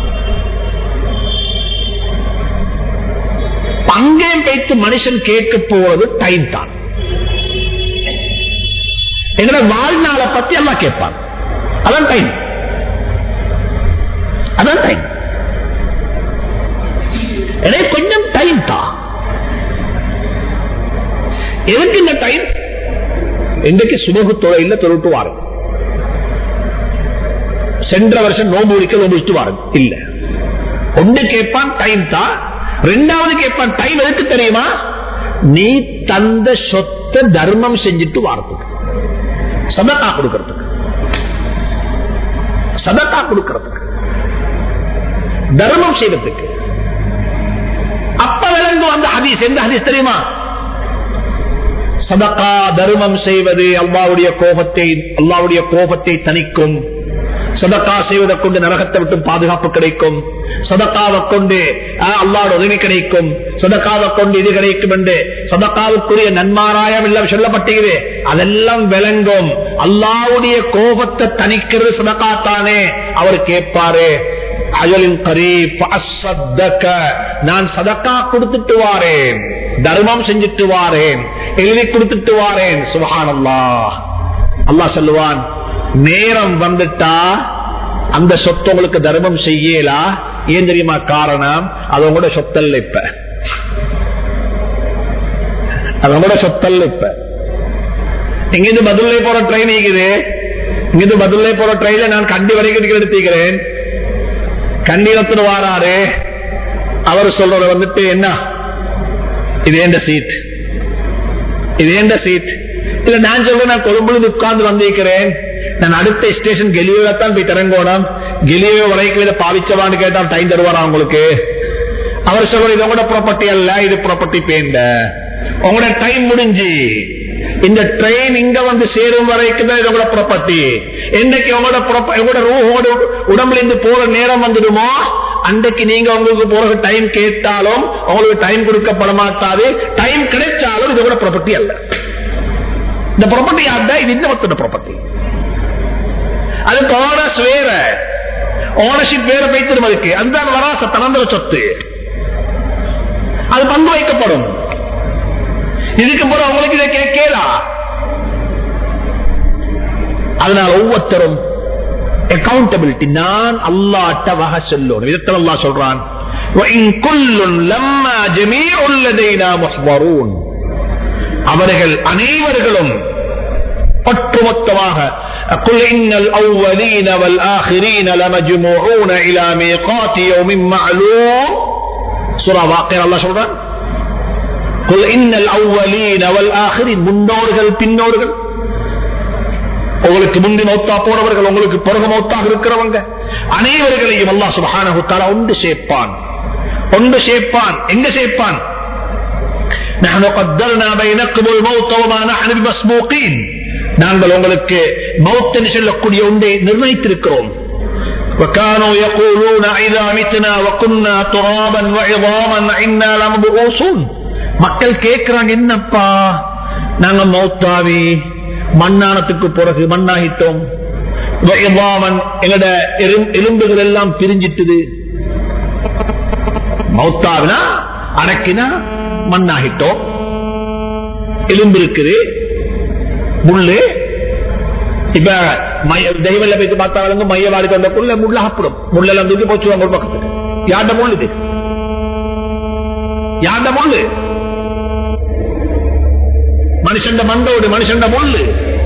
அங்கேயும் வைத்து மனுஷன் கேட்க போவது டைம் தான் எங்களை வாழ்நாளை பத்தி எல்லாம் கேட்பான் அதான் டைம் அதான் டைம் எனவே கொஞ்சம் டைம் தான் எதுக்கு இந்த டைம் இன்றைக்கு சுமகு தொழில தொழிட்டு வாரம் சென்ற வருஷம் நோம்பு முடிக்க நோம்பு வச்சுட்டு வாரம் இல்ல ஒண்ணு கேட்பான் டைம் தான் ரெண்டாவது கேட்பான் டைம் எதுக்கு தெரியுமா நீ தந்த சொத்தை தர்மம் செஞ்சுட்டு வாரத்துக்கு சதக்கா கொடுக்கறதுக்கு சதக்கா கொடுக்கறதுக்கு தர்மம் செய்வதற்கு அப்ப விளங்கு அந்த ஹதீஸ் எந்த ஹதீஸ் தெரியுமா சதக்கா தர்மம் செய்வது அல்லாவுடைய கோபத்தை அல்லாவுடைய கோபத்தை தணிக்கும் சதக்கா செய்வதை கொண்டு நரகத்தை விட்டு பாதுகாப்பு கிடைக்கும் சதக்காவை கொண்டு அல்லாட உதவி கிடைக்கும் சதக்காவை கொண்டு இது கிடைக்கும் என்று சதக்காவுக்குரிய நன்மாராயம் எல்லாம் சொல்லப்பட்டது அதெல்லாம் விளங்கும் அல்லாவுடைய கோபத்தை தணிக்கிறது சதக்கா தானே அவர் கேட்பாரு அயலின் கரீப் நான் சதக்கா கொடுத்துட்டு வாரேன் தர்மம் செஞ்சுட்டு வாரேன் எழுதி கொடுத்துட்டு வாரேன் சுபஹானல்லா அல்லாஹ் சொல்லுவான் நேரம் வந்துட்டா அந்த சொத்து உங்களுக்கு தர்மம் செய்யலா ஏன் தெரியுமா காரணம் அது உங்களோட சொத்தல்ல இப்ப அது உங்களோட சொத்தல்ல இப்ப இங்கிருந்து பதிலே போற ட்ரெயின் இருக்குது இங்கிருந்து பதிலே போற ட்ரெயில நான் கண்டி வரைக்கும் எடுத்துக்கிறேன் கண்ணீரத்தில் வாராரு அவர் சொல்ற வந்துட்டு என்ன இது ஏண்ட சீட் இது ஏண்ட சீட் இல்ல நான் சொல்றேன் நான் கொழும்புல உட்கார்ந்து வந்திருக்கிறேன் நான் அடுத்த ஸ்டேஷன் கெலியோல தான் போய் திறங்கோணும் கெலியோ வரைக்கும் இதை பாவிச்சவான்னு கேட்டா டைம் தருவாரா உங்களுக்கு அவர் சொல்ற இது உங்களோட ப்ராப்பர்ட்டி அல்ல இது ப்ராப்பர்ட்டி பேண்ட உங்களோட டைம் முடிஞ்சு இந்த ட்ரெயின் இங்க வந்து சேரும் வரைக்கும் தான் இதோட ப்ராப்பர்ட்டி என்னைக்கு உங்களோட உங்களோட ரூஹோட உடம்புல இருந்து போற நேரம் வந்துடுமோ அன்றைக்கு நீங்க உங்களுக்கு போற டைம் கேட்டாலும் உங்களுக்கு டைம் கொடுக்கப்பட மாட்டாது டைம் கிடைச்சாலும் இதோட ப்ராப்பர்ட்டி அல்ல இந்த ப்ராப்பர்ட்டி யாருந்தா இது இந்த மத்தோட ப்ராப்பர்ட்டி அதுக்கு ஓனர்ஸ் வேற ஓனர்ஷிப் வேற வைத்திரும் அதுக்கு அதுதான் வராச தனந்திர சொத்து அது பங்கு வைக்கப்படும் இதுக்கு போற அவங்களுக்கு இதை கேட்கலா அதனால ஒவ்வொருத்தரும் அக்கௌண்டபிலிட்டி நான் அல்லாட்ட வகை சொல்லணும் இதத்தில் அல்லா சொல்றான் அவர்கள் அனைவர்களும் ஒட்டுமொத்தமாக قل إن الأولين والآخرين لمجموعون إلى ميقات يوم معلوم سورة واقع الله சொல்றான் قل إن الأولين والآخرين முன்னோர்கள் பின்னோர்கள் உங்களுக்கு முந்தி மௌத்தா போனவர்கள் உங்களுக்கு பிறகு மௌத்தாக இருக்கிறவங்க அனைவர்களையும் அல்லாஹ் சுப்ஹானஹு தஆலா ஒன்று சேர்ப்பான் ஒன்று சேர்ப்பான் எங்க சேர்ப்பான் نحن قدرنا بينكم الموت وما نحن بمسبوقين நாங்கள் உங்களுக்கு மௌத் என்று சொல்லக்கூடிய ஒன்றை நிர்ணயித்திருக்கிறோம் وكانوا يقولون إذا متنا وكنا ترابا وعظاما إنا لمبعوثون மக்கள் கேட்கிறாங்க என்னப்பா நாங்க மௌத்தாவி மண்ணானத்துக்கு பிறகு மண்ணாகிட்டோம் வயதாமன் எங்கட எலும்- எலும்புகள் எல்லாம் பிரிஞ்சிட்டுது மௌத்தாவினா அடக்கினா மண்ணாகிட்டோம் எலும்பு இருக்குது முள்ளு இப்ப மைய- தெய்வல்ல போயிட்டு பார்த்தாலும் மையவாடிக்கு வந்த புள்ள முள்ள சாப்பிடும் முள்ளெல்லாம் தூக்கி போச்சுவாங்க ஒரு பக்கத்துக்கு யாண்ட முள்ளு இது யாண்ட முள்ளு மனுஷண்ட மண்டோடு மனுஷண்ட முள்ளு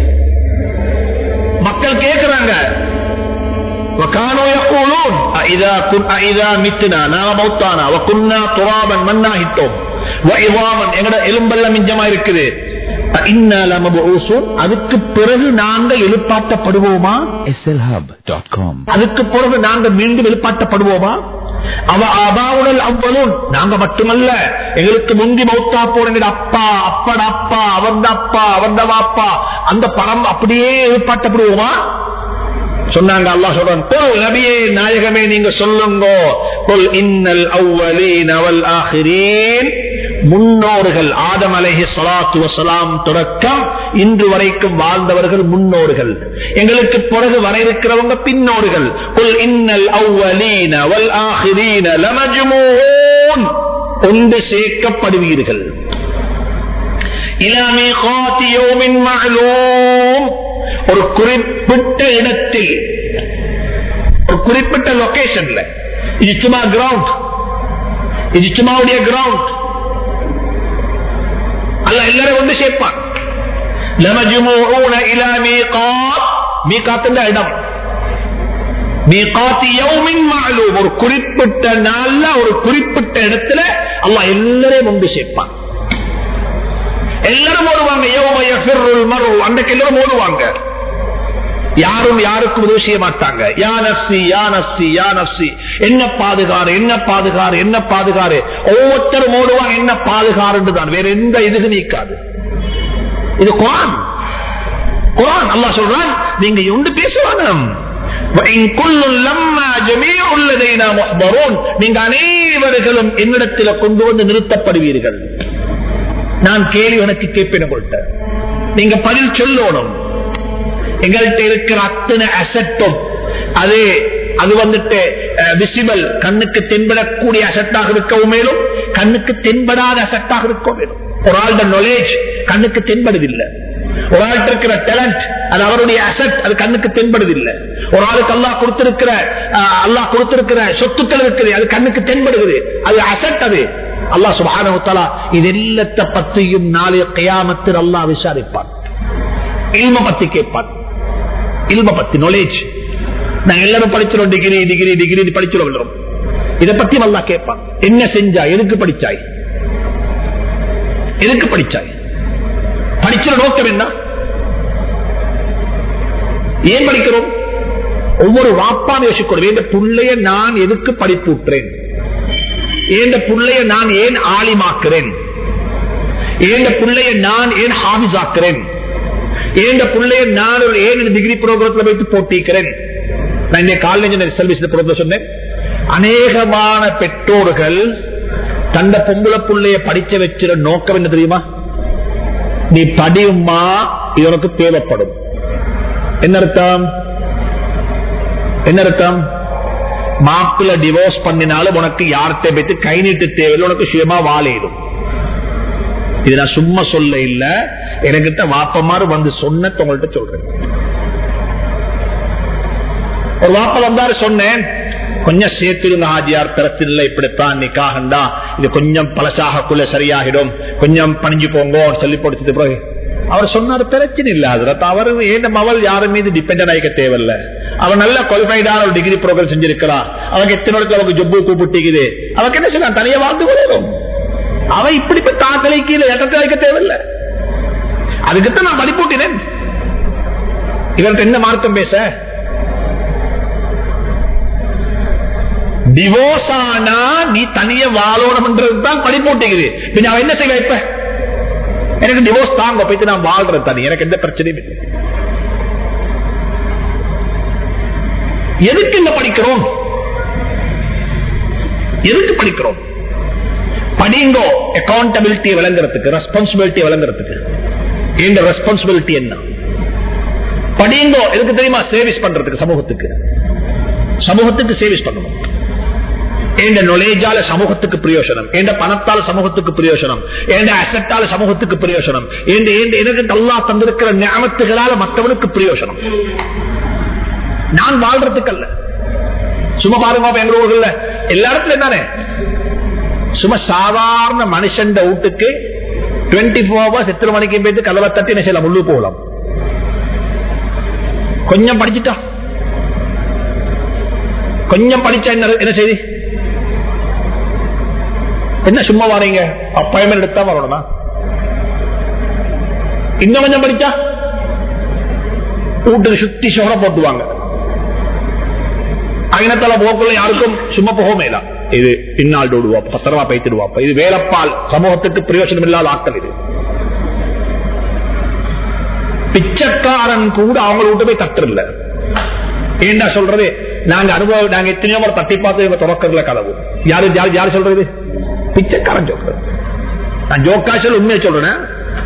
மக்கள் கேட்கிறாங்க وكانوا يقولون أئذا كن أئذا متنا نام موتانا وكنا ترابا மண்ணாகிட்டோம் وعظاما எங்கட எலும்பெல்லாம் மிஞ்சமா இருக்குது إنا لمبعوثون அதுக்கு பிறகு நாங்க எழுப்பாட்டப்படுவோமா slhub.com. அதுக்கு பிறகு நாங்க மீண்டும் எழுப்பாட்டப்படுவோமா அவ அபாவுடல் அவ்வளும் நாங்க மட்டுமல்ல எங்களுக்கு முந்தி மௌத்தா போன அப்பா அப்பட அப்பா அவந்த அப்பா அவந்த வாப்பா அந்த பரம் அப்படியே எழுப்பாட்டப்படுவோமா சொன்னாங்க அல்லாஹ் சொல்றான் "குல் நபியே நாயகமே நீங்க சொல்லுங்க குல் இன்னல் அவ்வலீன வல் ஆஹிரீன் முன்னோர்கள் ஆதம் அலைஹி ஸலாத்து வஸலாம் தொடக்கம் இன்று வரைக்கும் வாழ்ந்தவர்கள் முன்னோர்கள் எங்களுக்கு பிறகு வர இருக்கிறவங்க பின்னோர்கள் குல் இன்னல் அவ்வலீன வல் ஆஹிரீன லமஜ்மூன் ஒன்று சேர்க்கப்படுவீர்கள் இலா மீகாத்தி யௌமின் மஅலூம் ஒரு குறிப்பிட்ட இடத்தில் ஒரு குறிப்பிட்ட லொகேஷன்ல இது சும்மா கிரவுண்ட் இது சும்மாவுடைய கிரவுண்ட் அல்ல எல்லாரும் ஒன்று சேர்ப்பான் லமஜ்மூஊன இலா மீகாத் மீகாத்துன்ற இடம் மீகாத்தி யௌமின் மஅலூம் ஒரு குறிப்பிட்ட நாள்ல ஒரு குறிப்பிட்ட இடத்துல அல்லாஹ் எல்லாரையும் ஒன்று சேர்ப்பான் எல்லாரும் ஓடுவாங்க யௌம யஃபிர்ருல் மர்உ அன்றைக்கு எல்லாரும் ஓடுவாங்க யாரும் யாருக்கும் உதவி செய்ய மாட்டாங்க யா நப்சி யா நப்சி யா நப்சி என்ன பாதுகாரு என்ன பாதுகாரு என்ன பாதுகாரு ஒவ்வொருத்தரும் ஓடுவாங்க என்ன பாதுகாருன்னு தான் வேற எந்த இதுக்கு நீக்காது இது குரான் குரான் அல்லாஹ் சொல்றான் நீங்க ஒன்று பேசுவாங்க وَإِن كُلٌّ لَمَّا جَمِيعٌ لَدَيْنَا مُحْضَرُونَ நீங்க அனைவர்களும் என்னிடத்தில் கொண்டு வந்து நிறுத்தப்படுவீர்கள் நான் கேள்வி எனக்கு கேட்பேன் உங்கள்கிட்ட நீங்க பதில் சொல்லணும் எங்கள்கிட்ட இருக்கிற அத்தனை அசட்டும் அது அது வந்துட்டு விசிபிள் கண்ணுக்கு தென்படக்கூடிய அசட்டாக இருக்கவும் மேலும் கண்ணுக்கு தென்படாத அசட்டாக இருக்கவும் மேலும் ஒரு ஆளுட நாலேஜ் கண்ணுக்கு தென்படுதில்லை ஒரு ஆளுக்கு இருக்கிற டேலண்ட் அது அவருடைய அசட் அது கண்ணுக்கு தென்படுதில்லை ஒரு ஆளுக்கு அல்லாஹ் கொடுத்திருக்கிற அஹ், அல்லாஹ் கொடுத்திருக்கிற சொத்துக்கள் இருக்குது அது கண்ணுக்கு தென்படுகிறது அது அசட் அது அல்லாஹ் சுப்ஹானஹு தஆலா இது எல்லாத்த பத்தியும் நாளைய கியாமத்தில் அல்லாஹ் விசாரிப்பான் இல்ம பத்தி கேட்பான் இல்ம பத்தி நாலேஜ் நாங்க எல்லாரும் படிச்சிரோம் டிகிரி டிகிரி டிகிரி படிச்சிரோம் எல்லாரும் இதை பத்தி நல்லா கேட்பான் என்ன செஞ்சா எதுக்கு படிச்சாய் எதுக்கு படிச்சாய் படிக்கிற நோக்கம் என்ன ஏன் படிக்கிறோம் ஒவ்வொரு வாப்பான் யோசிக்கணும் இந்த புள்ளைய நான் எதுக்கு படிப்பூட்டுறேன் இந்த புள்ளைய நான் ஏன் ஆலிமாக்குறேன் இந்த புள்ளைய நான் ஏன் ஹாபிஸ் ஆக்குறேன் இந்த புள்ளைய நான் ஒரு ஏன் டிகிரி ப்ரோக்ராம்ல வைத்து போட்டிக்கிறேன் நான் இந்த காலேஜ் சர்வீஸ் ப்ரோக்ராம் சொன்னேன் அநேகமான பெற்றோர்கள் தந்த பொம்பளை புள்ளைய படிச்ச வச்சிட நோக்கம் என்ன தெரியுமா நீ படியுமா இது உனக்கு தேவைப்படும் என்ன அர்த்தம் என்ன அர்த்தம் மாப்பிள்ள டிவோர்ஸ் பண்ணினாலும் உனக்கு யார்கிட்ட போயிட்டு கை நீட்டு தேவையில்லை உனக்கு சுயமா வாழையிடும் இது நான் சும்மா சொல்ல இல்ல எனக்கிட்ட வாப்பமாறு வந்து சொன்ன உங்கள்கிட்ட சொல்றேன் ஒரு வாப்ப வந்தாரு சொன்னேன் கொஞ்சம் சேர்த்துருங்க ஹாஜியார் பிரச்சனை இப்படித்தான் நிக்காகண்டா இது கொஞ்சம் பழசாகக்குள்ள சரியாகிடும் கொஞ்சம் பணிஞ்சு போங்க சொல்லி கொடுத்தது பிறகு அவர் சொன்னார் பிரச்சனை இல்ல அதுரத் அவர் ஏன் மவள் யாரும் மீது டிபெண்ட் ஆகிக்க தேவையில்ல அவன் நல்ல குவாலிஃபைடான ஒரு டிகிரி ப்ரோக்ராம் செஞ்சிருக்கிறா அவனுக்கு எத்தனை இடத்துல அவருக்கு ஜொப்பு கூப்பிட்டுக்குது அவருக்கு என்ன செய்யலாம் தனியா வாழ்ந்து கொள்ளும் அவன் இப்படிப்பட்ட ஆக்களை கீழே இடத்துல வைக்க தேவையில்லை அதுக்குத்தான் நான் படிப்பூட்டினேன் இவர்கிட்ட என்ன மார்க்கம் பேச டிவோர்ஸ் ஆனா நீ தனிய வாழணும்ன்றது தான் படிப்பூட்டிக்குது பின்ன அவன் என்ன செய்வ இப்ப எனக்கு டிவோர்ஸ் தாங்க போயிட்டு நான் வாழ்றேன் தனி எனக்கு எந்த பிரச்சனையும் இல்லை எதுக்கு இந்த படிக்கிறோம் எதுக்கு படிக்கிறோம் படிங்கோ அக்கௌண்டபிலிட்டி விளங்குறதுக்கு ரெஸ்பான்சிபிலிட்டி விளங்குறதுக்கு இந்த ரெஸ்பான்சிபிலிட்டி என்ன படிங்கோ எதுக்கு தெரியுமா சேவிஸ் பண்றதுக்கு சமூகத்துக்கு சமூகத்துக்கு சேவிஸ் பண்ணணும் எந்த நொலேஜால சமூகத்துக்கு பிரயோசனம் எந்த பணத்தால் சமூகத்துக்கு பிரயோசனம் எந்த அசட்டால சமூகத்துக்கு பிரயோசனம் எந்த எனக்கு அல்லா தந்திருக்கிற ஞாபகத்துகளால மற்றவனுக்கு பிரயோசனம் நான் வாழ்றதுக்கு அல்ல சும்மா பாருங்க எங்க ஊர்கள்ல எல்லா இடத்துல தானே சும்மா சாதாரண மனுஷன் வீட்டுக்கு டுவெண்ட்டி ஃபோர் ஹவர்ஸ் எத்தனை மணிக்கு போயிட்டு கதவை தட்டி என்ன செய்யலாம் உள்ளு போகலாம் கொஞ்சம் படிச்சுட்டா கொஞ்சம் படிச்சா என்ன என்ன செய்தி என்ன சும்மா வரீங்க அப்பாயின்மெண்ட் எடுத்தா வரணுமா இன்னும் கொஞ்சம் படிச்சா வீட்டுக்கு சுத்தி சோழ போட்டுவாங்க அகினத்தால போக்குள்ள யாருக்கும் சும்மா போக மேலா இது பின்னால் விடுவா பத்திரமா பைத்திடுவாப்பா இது வேலப்பால் சமூகத்துக்கு பிரயோஜனம் இல்லாத ஆக்கள் இது பிச்சைக்காரன் கூட அவங்கள விட்டு போய் தட்டுல ஏண்டா சொல்றது நாங்க அனுபவம் நாங்க எத்தனையோ முறை தட்டி பார்த்து இவங்க திறக்கிறதுல கதவு யாரு யாரு யாரு சொல்றது பிச்சைக்காரன் சொல்றது நான் ஜோக்கா சொல்ல உண்மையை சொல்றேன்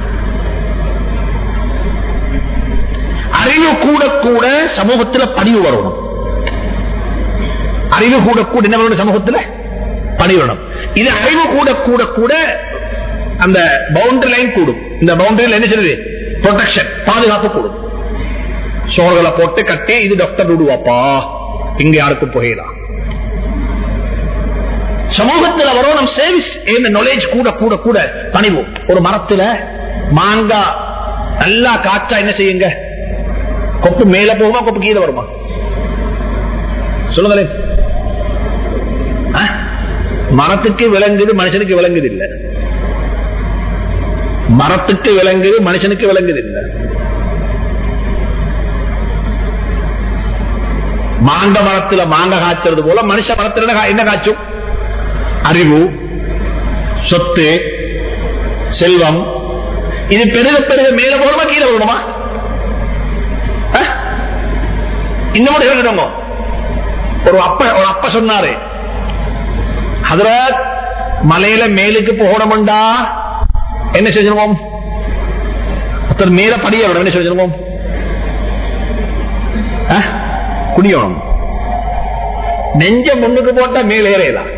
அறிவு கூட கூட சமூகத்துல பதிவு வரணும் அறிவு கூட கூட என்ன வரணும் சமூகத்துல பணிவிடணும் இது அறிவு கூட கூட கூட அந்த பவுண்டரி லைன் கூடும் இந்த பவுண்டரியில் என்ன சொல்லுது ப்ரொடெக்ஷன் பாதுகாப்பு கூடும் சோர்களை போட்டு கட்டி இது டாக்டர் விடுவாப்பா இங்க யாருக்கும் புகையலாம் சமூகத்தில் வரும் சேவிஸ் இந்த நாலேஜ் கூட கூட கூட பணிவோம் ஒரு மரத்துல மாங்காய் நல்லா காற்றா என்ன செய்யுங்க கொப்பு மேல போகுமா கொப்பு கீழே வருமா சொல்லுங்களேன் மரத்துக்கு விளங்குது மனுஷனுக்கு விளங்குது இல்ல மரத்துக்கு விளங்குது மனுஷனுக்கு விளங்குது இல்ல மாங்க மரத்துல மாங்க காய்ச்சறது போல மனுஷ மரத்துல என்ன காய்ச்சும் அறிவு சொத்து செல்வம் இது பெருக பெருக மேல போகணுமா கீழே போகணுமா இன்னும் இருக்கணுமோ ஒரு அப்ப ஒரு அப்ப சொன்னாரு அதுல மலையில மேலுக்கு போகணும்டா என்ன செஞ்சிருவோம் ஒருத்தர் மேல படிய என்ன செஞ்சிருவோம் குடியோணும் நெஞ்ச முன்னுக்கு போட்டா மேல ஏறையலாம்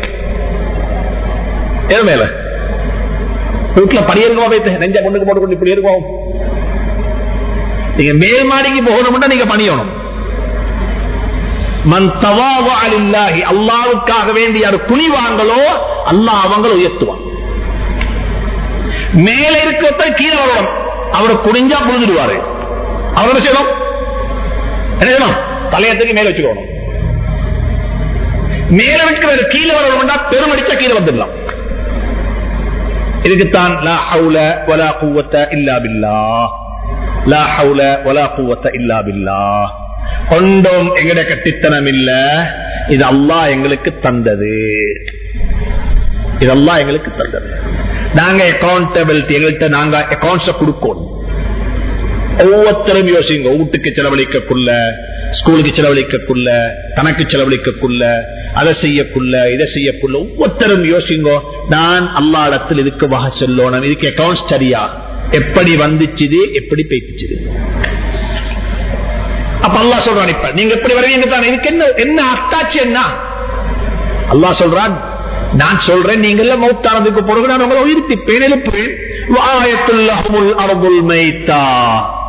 ஏற மேல வீட்டுல படியிருக்கோம் வைத்து நெஞ்ச முன்னுக்கு போட்டு இப்படி இருக்கோம் நீங்க மேல் மாடிக்கு போகணும்னா நீங்க பணியணும் மன் தவாவா அலில்லாஹி அல்லாவுக்காக வேண்டி யார் குனிவாங்களோ அல்லாஹ் அவங்களை உயர்த்துவான் மேல இருக்கிறத கீழே வரணும் அவரை குனிஞ்சா புரிஞ்சிடுவாரு அவர் என்ன செய்யணும் என்ன செய்யணும் தலையத்துக்கு மேல வச்சுக்கணும் மேல வைக்கிற கீழே வரணும்னா பெருமடிச்சா கீழே வந்துடலாம் இதுக்குத்தான் லா ஹவுல வலா குவத்த இல்லா பில்லா லா ஹவுல வலா குவத்த இல்லா பில்லா கொண்டோம் எங்கட கட்டித்தனம் இல்ல இது அல்லா எங்களுக்கு தந்தது இதெல்லாம் எங்களுக்கு தந்தது நாங்க அக்கௌண்டபிலிட்டி எங்கள்கிட்ட நாங்க அக்கௌண்ட்ஸ கொடுக்கணும் ஒவ்வொருத்தரும் யோசிங்க வீட்டுக்கு செலவழிக்கக்குள்ள ஸ்கூலுக்கு செலவழிக்கக்குள்ள தனக்கு செலவழிக்கக்குள்ள அதை செய்யக்குள்ள இதை செய்யக்குள்ள ஒவ்வொருத்தரும் யோசிங்கோ நான் அல்லா இடத்தில் இதுக்கு வகை சொல்லணும் இதுக்கு அக்கௌண்ட்ஸ் சரியா எப்படி வந்துச்சுது எப்படி பேசிச்சுது அப்ப அல்லா சொல்றான் இப்ப நீங்க எப்படி வருவீங்க தான் இதுக்கு என்ன என்ன அத்தாச்சு என்ன அல்லா சொல்றான் நான் சொல்றேன் நீங்க எல்லாம் மௌத்தானதுக்கு பிறகு நான் உங்களை உயிர்ப்பிப்பேன் எழுப்புவேன்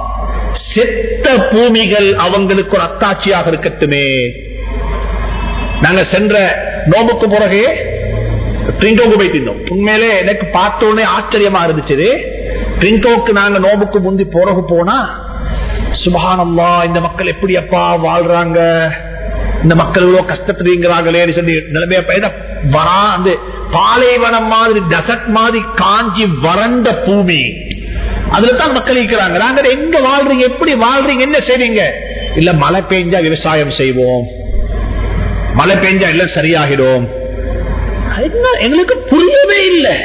செத்த பூமிகள் அவங்களுக்கு ஒரு அத்தாட்சியாக இருக்கட்டுமே நாங்க சென்ற நோம்புக்கு பிறகு ட்ரிங்கோக்கு போயிட்டிருந்தோம் உண்மையிலே எனக்கு பார்த்த உடனே ஆச்சரியமா இருந்துச்சு ட்ரிங்கோக்கு நாங்க நோம்புக்கு முந்தி பிறகு போனா சுபஹானல்லா இந்த மக்கள் எப்படி அப்பா வாழ்றாங்க இந்த மக்கள் இவ்வளவு கஷ்டப்படுறீங்கிறாங்களே சொல்லி நிலைமைய பயிர வரா அந்த பாலைவனம் மாதிரி டசட் மாதிரி காஞ்சி வறண்ட பூமி அதுல தான் மக்கள் இருக்கிறாங்க நாங்க எங்க வாழ்றீங்க எப்படி வாழ்றீங்க என்ன செய்றீங்க இல்ல மழை பெஞ்சா விவசாயம் செய்வோம் மழை பெஞ்சா எல்லாம் சரியாகிடும் என்ன எங்களுக்கு புரியவே இல்லை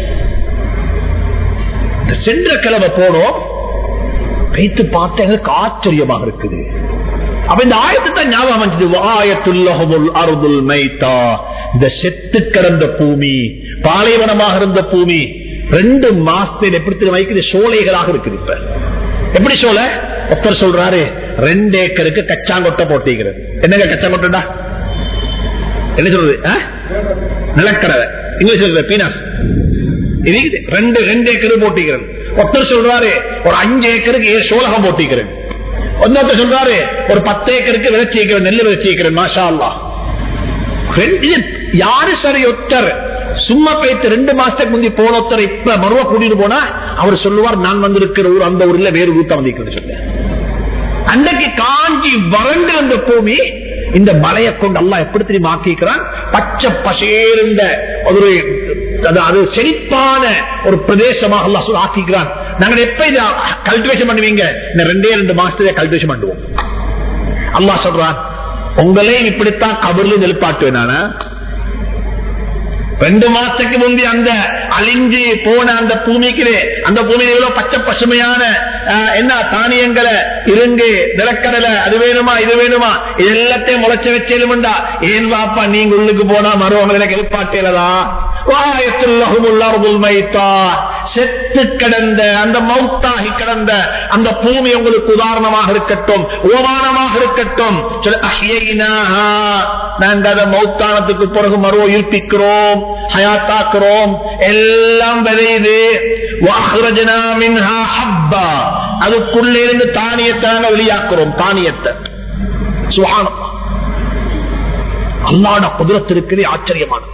இந்த சென்ற கிழமை போனோம் வைத்து பார்த்து எங்களுக்கு ஆச்சரியமாக இருக்குது அப்ப இந்த ஆயத்தை தான் ஞாபகம் வந்துச்சு ஆயத்துல்லஹமுல் அருதுல் மைத்தா இந்த செத்து கிடந்த பூமி பாலைவனமாக இருந்த பூமி ரெண்டு மாசத்தில் எப்படி வைக்குது சோலைகளாக இருக்குது இப்ப எப்படி சோலை ஒருத்தர் சொல்றாரு ரெண்டு ஏக்கருக்கு கச்சாங்கொட்டை போட்டிக்கிறது என்னங்க கச்சாங்கொட்டா என்ன சொல்றது ஆ? நிலக்கடலை இங்கிலீஷ் பீனாஸ் இருக்குது ரெண்டு ரெண்டு ஏக்கர் போட்டிக்கிறது ஒருத்தர் சொல்றாரு ஒரு அஞ்சு ஏக்கருக்கு ஏ- சோளகம் போட்டிக்கிறேன் ஒன்னொருத்தர் சொல்றாரு ஒரு பத்து ஏக்கருக்கு விளைச்சி வைக்கிறேன் நெல் விளைச்சி வைக்கிறேன் மாஷா அல்லா ரெண்டு- இது யாரு சரி ஒருத்தர் சும்மா போயிட்டு ரெண்டு மாசத்துக்கு முந்தி போன ஒருத்தர் இப்ப மறுவ கூட்டிட்டு போனா அவர் சொல்லுவார் நான் வந்திருக்கிற ஊர் அந்த ஊர்ல வேறு ஊத்த வந்திருக்கிறேன் சொல்ல அன்றைக்கு காஞ்சி வறண்டு அந்த பூமி இந்த மலையை கொண்டு அல்லாஹ் எப்படி தெரியுமா ஆக்கிக்கிறான் பச்சை பசேர்ந்த ஒரு அது அது செழிப்பான ஒரு பிரதேசமாக அல்லாஹ் சொல்லி ஆக்கிக்கிறான் நாங்க எப்ப இதை கல்டிவேஷன் பண்ணுவீங்க இந்த ரெண்டே ரெண்டு மாசத்துல கல்டிவேஷன் பண்ணுவோம் அல்லாஹ் சொல்றான் உங்களையும் இப்படித்தான் கபர்ல எழுப்பாட்டுவேன் நானா ரெண்டு மாசத்துக்கு முந்தி அந்த அழிஞ்சு போன அந்த பூமிக்கு அந்த பூமியில எவ்வளவு பச்சை பசுமையான ஆஹ், என்ன தானியங்களை இருங்கு நிலக்கடலை அது வேணுமா இது வேணுமா இது எல்லாத்தையும் முளைச்சு வச்சேலும்டா ஏன் வாப்பா நீங்க உள்ளுக்கு போனா மருவங்களை எழுப்பாட்டேலதா செத்து கிடந்த அந்த மௌத்தாகி கிடந்த அந்த பூமி உங்களுக்கு உதாரணமாக இருக்கட்டும் ஓமானமாக இருக்கட்டும் சொல்ல, அஹ்யைனாஹா. நாங்க அதை மௌத்தானத்துக்கு பிறகு மறுவ இருப்பிக்கிறோம் ஹயாத்தாக்குறோம் எல்லாம் விளையுது வாஹ்ரஜனா மின்ஹா ஹப்பா. அதுக்குள்ளே இருந்து தானியத்தை நாங்க வெளியாக்குறோம் தானியத்தை சுகானம் அல்லாட குதிரத்து இருக்குது ஆச்சரியமானது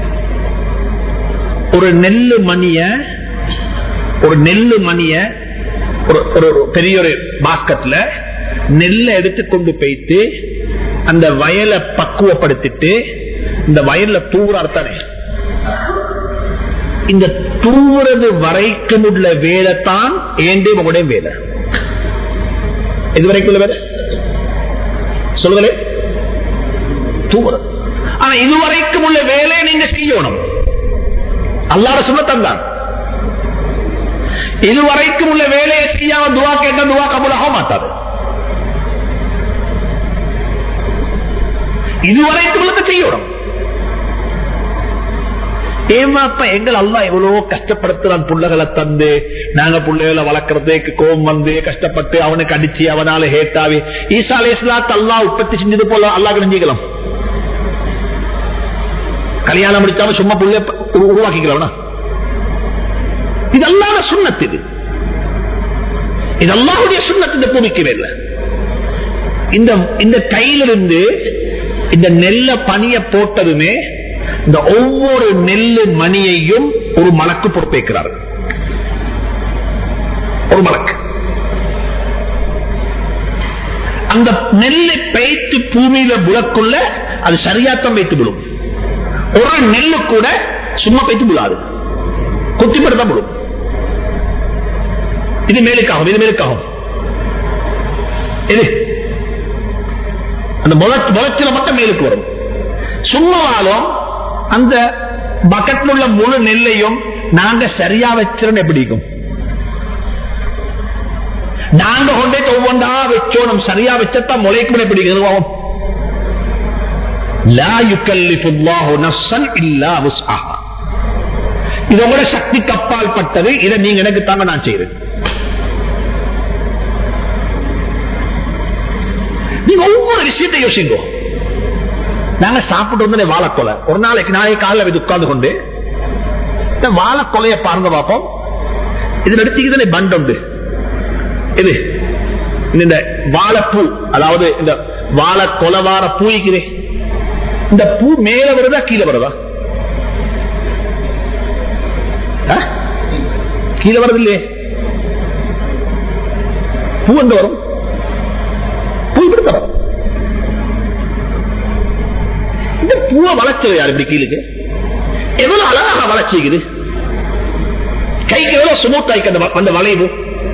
ஒரு நெல்லு மணிய ஒரு நெல்லு மணிய ஒரு ஒரு பெரிய ஒரு பாஸ்கட்ல நெல்லை எடுத்து கொண்டு போயிட்டு அந்த வயலை பக்குவப்படுத்திட்டு இந்த வயல்ல தூவுறாரு தானே இந்த தூவுறது வரைக்கும் உள்ள வேலை தான் ஏண்டே உங்களுடைய வேலை இது வரைக்கும் உள்ள வேலை சொல்லுங்களே தூவுறது ஆனா இதுவரைக்கும் உள்ள வேலையை நீங்க செய்யணும் அல்லாத சொல்ல தந்தான் இதுவரைக்கும் உள்ள வேலையை செய்யாம துவா கேட்ட துவா கபூலாக மாட்டாது இதுவரைக்கும் உள்ளதை செய்யணும் ஏமாப்ப எங்கள் அல்லா எவ்வளவோ கஷ்டப்படுத்துறான் புள்ளைகளை தந்து நாங்க புள்ளைகளை வளர்க்கறதுக்கு கோபம் வந்து கஷ்டப்பட்டு அவனுக்கு அடிச்சு அவனால ஹேட்டாவி ஈசா அலேஸ்லாத் அல்லா உற்பத்தி செஞ்சது போல அல்லா கிடைஞ்சிக்கலாம் கல்யாணம் முடிச்சாம சும்மா புள்ள உருவாக்கிக்கலாம் இதெல்லாம் சுண்ணத்து இது இது அல்லாஹுடைய சுண்ணத்து இந்த பூமிக்கு இல்லை இந்த இந்த கையிலிருந்து இந்த நெல்ல பனிய போட்டதுமே இந்த ஒவ்வொரு நெல்லு மணியையும் ஒரு மலக்கு பொறுப்பேற்கிறார் ஒரு மலக்கு அந்த நெல்லை பெய்த்து பூமியில புலக்குள்ள அது சரியாத்தான் வைத்து விடும் ஒரு நெல்லு கூட சும்மா பெய்த்து விடாது குத்திப்படுத்த விடும் இது மேலுக்காகும் இது மேலுக்காகும் இது அந்த முளைச்சல மட்டும் மேலுக்கு வரும் சும்மாவாலும் அந்த பக்கத்தில் உள்ள முழு நெல்லையும் நாங்க சரியா வச்சிருந்த எப்படி இருக்கும் நாங்க கொண்டே ஒவ்வொன்றா வச்சோம் சரியா வச்சத்தான் முளைக்கும் எப்படி இருக்கும் லா யுக்கல்லிஃபு அல்லாஹு நஃப்ஸன் இல்லா வுஸ்அஹா இது உங்களோட சக்திக்கு அப்பால் பட்டது இதை நீங்க எனக்கு தாங்க நான் செய்யறேன் நீங்க ஒவ்வொரு விஷயத்தை யோசிங்கோ நாங்க சாப்பிட்டு வந்து வாழைக்கொலை ஒரு நாளைக்கு நாளைக்கு காலையில் இது உட்கார்ந்து கொண்டு இந்த வாழைக்கொலையை பாருங்க பார்ப்போம் இதுல எடுத்துக்கிட்டு பண்ட் உண்டு இது இந்த வாழைப்பூ அதாவது இந்த வாழை கொலவார பூய்க்கிறேன் இந்த பூ மேல வருதா கீழே வருதா ஆ? கீழே வருது இல்லையே பூ எங்க வரும் பூ இப்படி வரும் இந்த பூவை வளர்ச்சது யார் இப்படி கீழுக்கு எவ்வளவு அழகாக வளர்ச்சிக்குது கைக்கு எவ்வளவு சுமூத்தாய்க்கு அந்த வ- அந்த வளைவு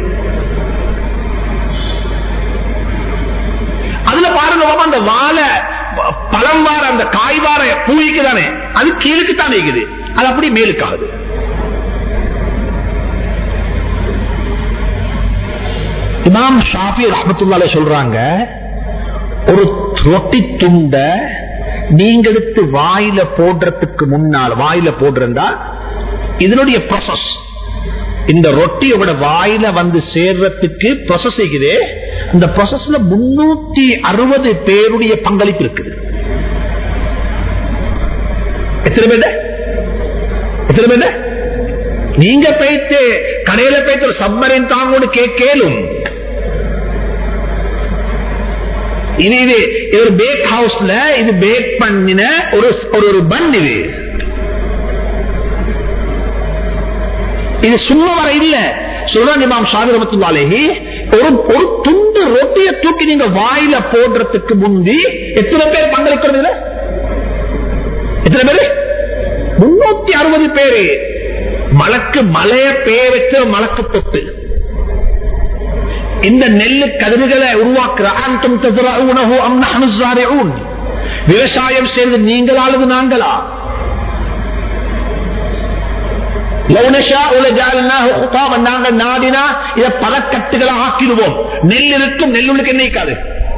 அதுல பாருங்க பாப்பா, அந்த வாழை ப- பழம் வார அந்த காய் வார பூவிக்கு தானே அது கீழுக்கு தானே இருக்குது அது அப்படி மேலுக்காகுது இமாம் ஷாஃபி ரஹமத்துல்லால சொல்றாங்க ஒரு ரொட்டி துண்ட நீங்க எடுத்து வாயில போடுறதுக்கு முன்னால் வாயில போடுறா இதனுடைய ப்ராசஸ் இந்த ரொட்டி உங்களோட வாயில வந்து சேர்றதுக்கு ப்ராசஸ் இருக்குது இந்த ப்ராசஸ்ல முன்னூத்தி அறுபது பேருடைய பங்களிப்பு இருக்குது எத்தனை பேர் எத்தனை பேர் நீங்க போயிட்டு கடையில போயிட்டு ஒரு சப்மரின் தாங்கோடு கேட்கலும் இது இது இது ஒரு பேக் ஹவுஸ்ல இது பேக் பண்ணின ஒரு ஒரு ஒரு பன் இது இது சும்மா வர இல்ல சொல்றாங்க இமாம் ஷாபி ரமத்துல்லாலேஹி ஒரு ஒரு துண்டு ரொட்டியை தூக்கி நீங்க வாயில போடுறதுக்கு முந்தி எத்தனை பேர் பங்களிக்கிறது இதுல? எத்தனை பேரு முன்னூத்தி அறுபது பேரு மலக்கு மலைய பேர் வச்ச மலக்கு தொட்டு இந்த நெல்லு கதிர்களை உருவாக்குற அன்தும் தஸ்ரஊனஹு அம் நஹ்னு ஸாரிஊன் விவசாயம் செய்வது நீங்களாவது நாங்களா லவ் நஷாஉ லஜஅல்னாஹு ஹுதாமன் நாங்க நாடினா இத பதக்கட்டுகளை ஆக்கிடுவோம் நெல் இருக்கும் நெல்லுக்கு என்ன இருக்காது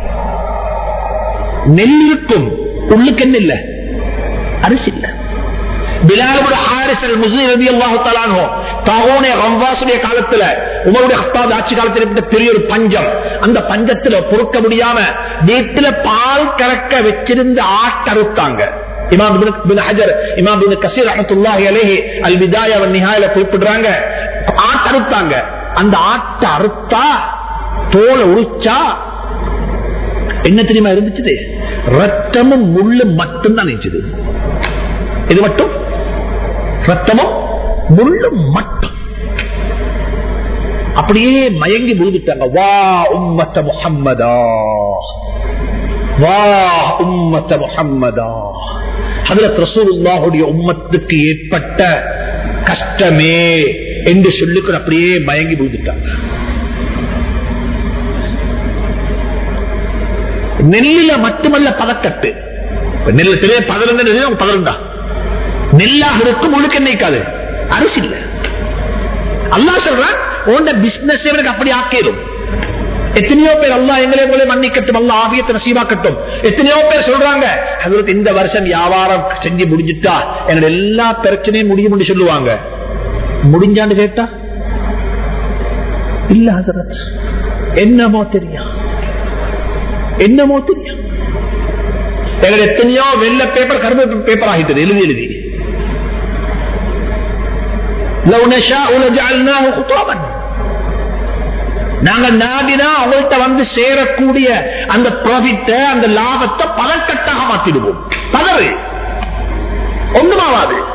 நெல் இருக்கும் உள்ளுக்கு என்ன இல்ல அரிசி இல்ல பிலாலுடைய ஹாரிஸ் அல் முஸ்லிம் ரலியல்லாஹு தஆலா அன்ஹு தாகூனே ரம்வாசுடைய காலத்துல உமருடைய ஹத்தாப் ஆட்சி காலத்தில் ஏற்பட்ட பெரிய ஒரு பஞ்சம் அந்த பஞ்சத்துல பொறுக்க முடியாம வீட்டுல பால் கறக்க வச்சிருந்த ஆட்டறுத்தாங்க இமாம் இப்னு- இப்னு ஹஜர் இமாம் இப்னு கசீர் ரஹ்மத்துல்லாஹி அலைஹி அல் பிதாயா வன் நிஹாயில குறிப்பிடுறாங்க ஆட்ட அறுத்தாங்க அந்த ஆட்ட அறுத்தா தோலை உரிச்சா என்ன தெரியுமா இருந்துச்சு ரத்தமும் முள்ளு மட்டும்தான் இருந்துச்சு இது மட்டும் ரத்தமும் முள்ளும் மட்டும் அப்படியே மயங்கி விழுந்துட்டாங்க வா உம்மத்த முஹம்மதா வா உம்மத்த முஹம்மதா ஹதரத் ரசூலுல்லாஹுடைய உம்மத்துக்கு ஏற்பட்ட கஷ்டமே என்று சொல்லிக்கொண்டு அப்படியே மயங்கி விழுந்துட்டாங்க நெல்லில மட்டுமல்ல பதக்கட்டு இப்ப நெல் தெரிய பதினொன்று பதினொன்றா நெல்லாக இருக்கும் முழுக்க நினைக்காது அரிசி இல்ல அல்லா சொல்றான் உன்ட பிசினஸ் எனக்கு அப்படி ஆக்கிடும் எத்தனையோ பேர் அல்லா எங்களை போல மன்னிக்கட்டும் அல்லா ஆகியத்தை நசீவாக்கட்டும் எத்தனையோ பேர் சொல்றாங்க ஹசரத் இந்த வருஷம் வியாபாரம் செஞ்சு முடிஞ்சுட்டா என்னோட எல்லா பிரச்சனையும் முடியும் சொல்லுவாங்க முடிஞ்சான்னு கேட்டா இல்ல ஹசரத் என்னமோ தெரியும் என்னமோ தெரியும் எங்களை எத்தனையோ வெள்ள பேப்பர் கருப்பு பேப்பர் ஆகிட்டது எழுதி எழுதி لو نشاء لجعلناه خطابا நாங்க நாடினா அவங்கள்ட்ட வந்து சேரக்கூடிய அந்த ப்ராஃபிட்ட அந்த லாபத்தை பதக்கட்டாக மாத்திடுவோம் பதறு ஒன்றுமாவாது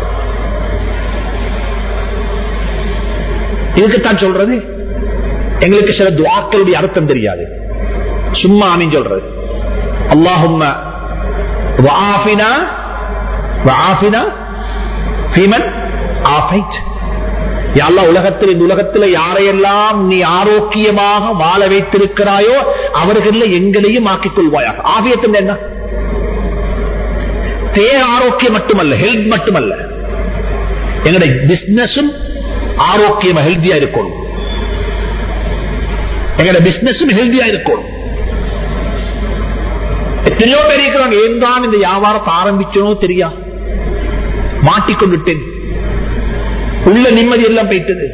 இதுக்குத்தான் சொல்றது எங்களுக்கு சில துவாக்களுடைய அர்த்தம் தெரியாது சும்மா ஆமீன் சொல்றது அல்லாஹும்ம வஆஃபினா வஆஃபினா ஃபீமன் ஆஃபைட் யா அல்லாஹ் உலகத்தில் இந்த உலகத்தில் யாரையெல்லாம் நீ ஆரோக்கியமாக வாழ வைத்திருக்கிறாயோ அவர்கள் எங்களையும் ஆக்கிக் கொள்வாயாக ஆபியத்தின் என்ன தேக ஆரோக்கியம் மட்டுமல்ல ஹெல்த் மட்டுமல்ல எங்களுடைய பிசினஸும் ஆரோக்கியமா ஹெல்த்தியா இருக்கணும் எங்களோட பிசினஸும் ஹெல்த்தியா இருக்கணும் எத்தனையோ பேர் இருக்கிறாங்க ஏன் தான் இந்த வியாபாரத்தை ஆரம்பிச்சனோ தெரியா மாட்டிக்கொண்டுட்டேன் உள்ள நிம்மதி எல்லாம் போயிட்டது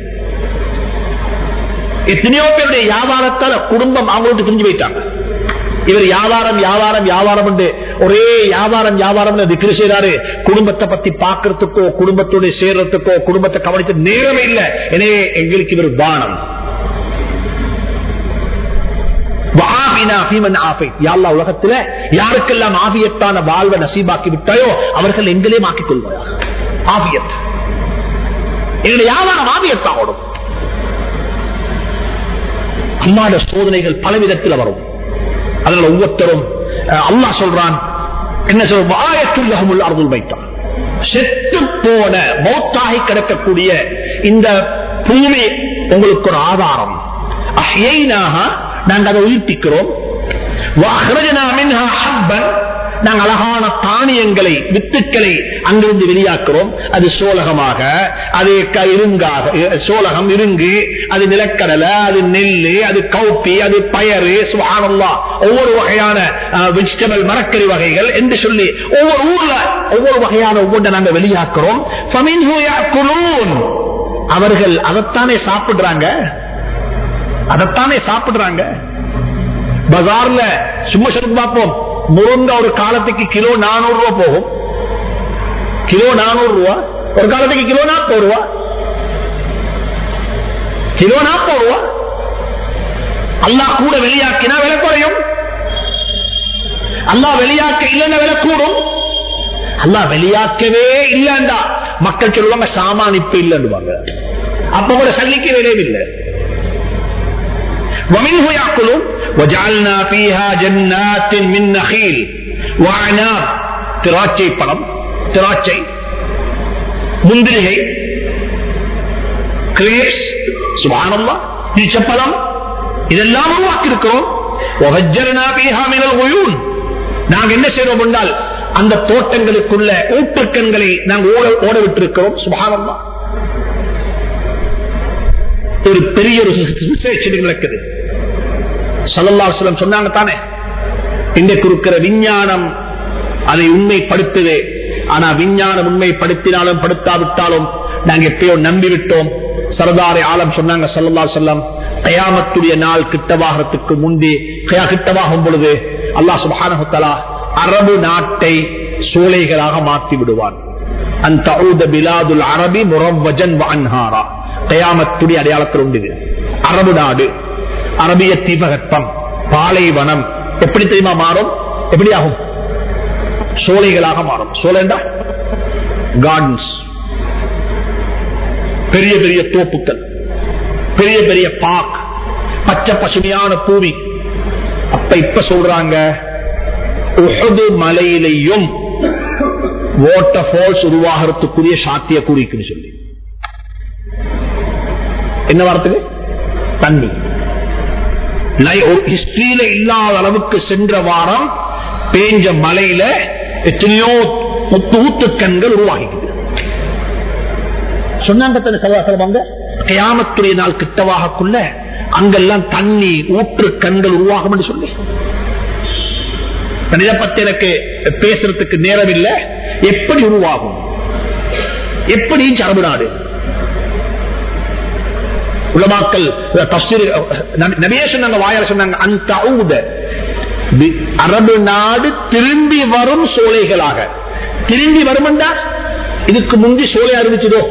எத்தனையோ பேருடைய வியாபாரத்தால குடும்பம் அவங்களோட பிரிஞ்சு போயிட்டாங்க இவர் வியாபாரம் வியாபாரம் வியாபாரம் என்று ஒரே வியாபாரம் வியாபாரம் திக்ரு செய்யறாரு குடும்பத்தை பத்தி பாக்குறதுக்கோ குடும்பத்தோட சேர்றதுக்கோ குடும்பத்தை கவனித்து நேரமே இல்லை எனவே எங்களுக்கு இவர் பானம் وآفنا فيمن آفيت. யா அல்லாஹ் உலகத்துல யாருக்கெல்லாம் ஆபியத்தான வாழ்வை நசீபாக்கி விட்டாயோ அவர்கள் எங்களே மாக்கிக் கொள்வாயாக ஆபியத் எங்களுடைய வியாபாரம் ஆபியத்தாகணும் அம்மாட சோதனைகள் பலவிதத்தில் வரும் அதனால ஒவ்வொருத்தரும் அஹ், அல்லாஹ் சொல்றான் என்ன சொல்ற ஆயத்துள்ளகமுள் அருள் வைத்தான் செத்து போன மௌத்தாகி கிடக்கக்கூடிய இந்த பூமி உங்களுக்கு ஒரு ஆதாரம் அஹ்யைனாக நாங்கள் அதை உயிர்ப்பிக்கிறோம் وأخرجنا منها حبا நாங்கள் அழகான தானியங்களை வித்துக்களை அங்கிருந்து வெளியாக்குறோம் அது சோலகமாக அது க- இருங்காக இ- சோலகம் இருங்கு அது நிலக்கடலை அது நெல்லு அது கௌப்பி அது பயறு சுகானல்லா ஒவ்வொரு வகையான வெஜிடபிள் மரக்கறி வகைகள் என்று சொல்லி ஒவ்வொரு ஊர்ல ஒவ்வொரு வகையான ஒவ்வொன்றை நாங்கள் வெளியாக்குறோம் فَمِنْهُ يَأْكُلُونَ. அவர்கள் அதைத்தானே சாப்பிடுறாங்க அதைத்தானே சாப்பிடுறாங்க பஜார்ல சும்மா சொல்லி பார்ப்போம் முருங்கை ஒரு காலத்துக்கு கிலோ நானூறு ரூபா போகும் கிலோ நானூறு ரூபா ஒரு காலத்துக்கு கிலோ நாற்பது ரூபா கிலோ நாற்பது ரூபா அல்லாஹ் கூட வெளியாக்கினா விலை குறையும் அல்லாஹ் வெளியாக்க இல்லைன்னா விலை கூடும் அல்லாஹ் வெளியாக்கவே இல்லைண்டா மக்கள் சொல்லுவாங்க சாமான் இப்ப இல்லைன்னுவாங்க அப்ப கூட சல்லிக்கு விளைவு இல்லை ومنه يأكلون وجعلنا فيها جنات من نخيل وعناب திராட்சை பழம் திராட்சை முந்திரிகை கிரேப்ஸ் சுபானல்லா பழம் இதெல்லாம் உருவாக்கி இருக்கிறோம் நாங்க என்ன செய்யறோம் என்றால் அந்த தோட்டங்களுக்குள்ள ஊட்டக்கண்களை நாங்கள் ஓட ஓட விட்டிருக்கிறோம் சுபானல்லா ஒரு பெரிய ஒரு ரிசர்ச் நடக்குது சல்லல்லாஹுலம் சொன்னாங்க தானே இன்றைக்கு இருக்கிற விஞ்ஞானம் அதை உண்மைப்படுத்துது ஆனா விஞ்ஞானம் உண்மைப்படுத்தினாலும் படுத்தாவிட்டாலும் நாங்க எப்பயோ நம்பிவிட்டோம் சரதாரை ஆலம் சொன்னாங்க சல்லல்லா சொல்லம் கயாமத்துடைய நாள் கிட்டவாகத்துக்கு முந்தி கயா கிட்டவாகும் பொழுது அல்லாஹ் சுபானகுத்தலா அரபு நாட்டை சூளைகளாக மாற்றி விடுவான் அந்த பிலாதுல் அரபி முரவஜன் வான்ஹாரா கயாமத்துடைய அடையாளத்தில் உண்டு இது. அரபு நாடு அரபிய தீபகற்பம் பாலைவனம் எப்படி தெரியுமா மாறும் எப்படி ஆகும் சோலைகளாக மாறும் சோலைண்டா கார்டன்ஸ் பெரிய பெரிய தோப்புக்கள் பெரிய பெரிய பாக் பச்சை பசுமையான பூமி அப்ப இப்ப சொல்றாங்க உஹது மலையிலையும் வாட்டர் ஃபால்ஸ் உருவாகிறதுக்குரிய சாத்திய குறிக்குன்னு சொல்லி என்ன வார்த்தைக்கு தண்ணி ஹிஸ்டரியில இல்லாத அளவுக்கு சென்ற வாரம் பேஞ்ச மலையில எத்தனையோ முத்து ஊத்துக்கண்கள் உருவாகிக்குது சொன்னாங்க தானே சகோதரவாங்க கியாமத்துடைய நாள் கிட்டவாகக்குள்ள அங்கெல்லாம் தண்ணி ஊற்று கண்கள் உருவாகும் என்று சொல்லி இதை பத்தி எனக்கு பேசுறதுக்கு நேரம் இல்லை எப்படி உருவாகும் எப்படி அரபு நாடு உலமாக்கள் தப்சீர் நபியே சொன்னாங்க வாயால சொன்னாங்க அந்த அரபு நாடு திரும்பி வரும் சோலைகளாக திரும்பி வரும்டா இதுக்கு முந்தி சோலை அறிவிச்சதோ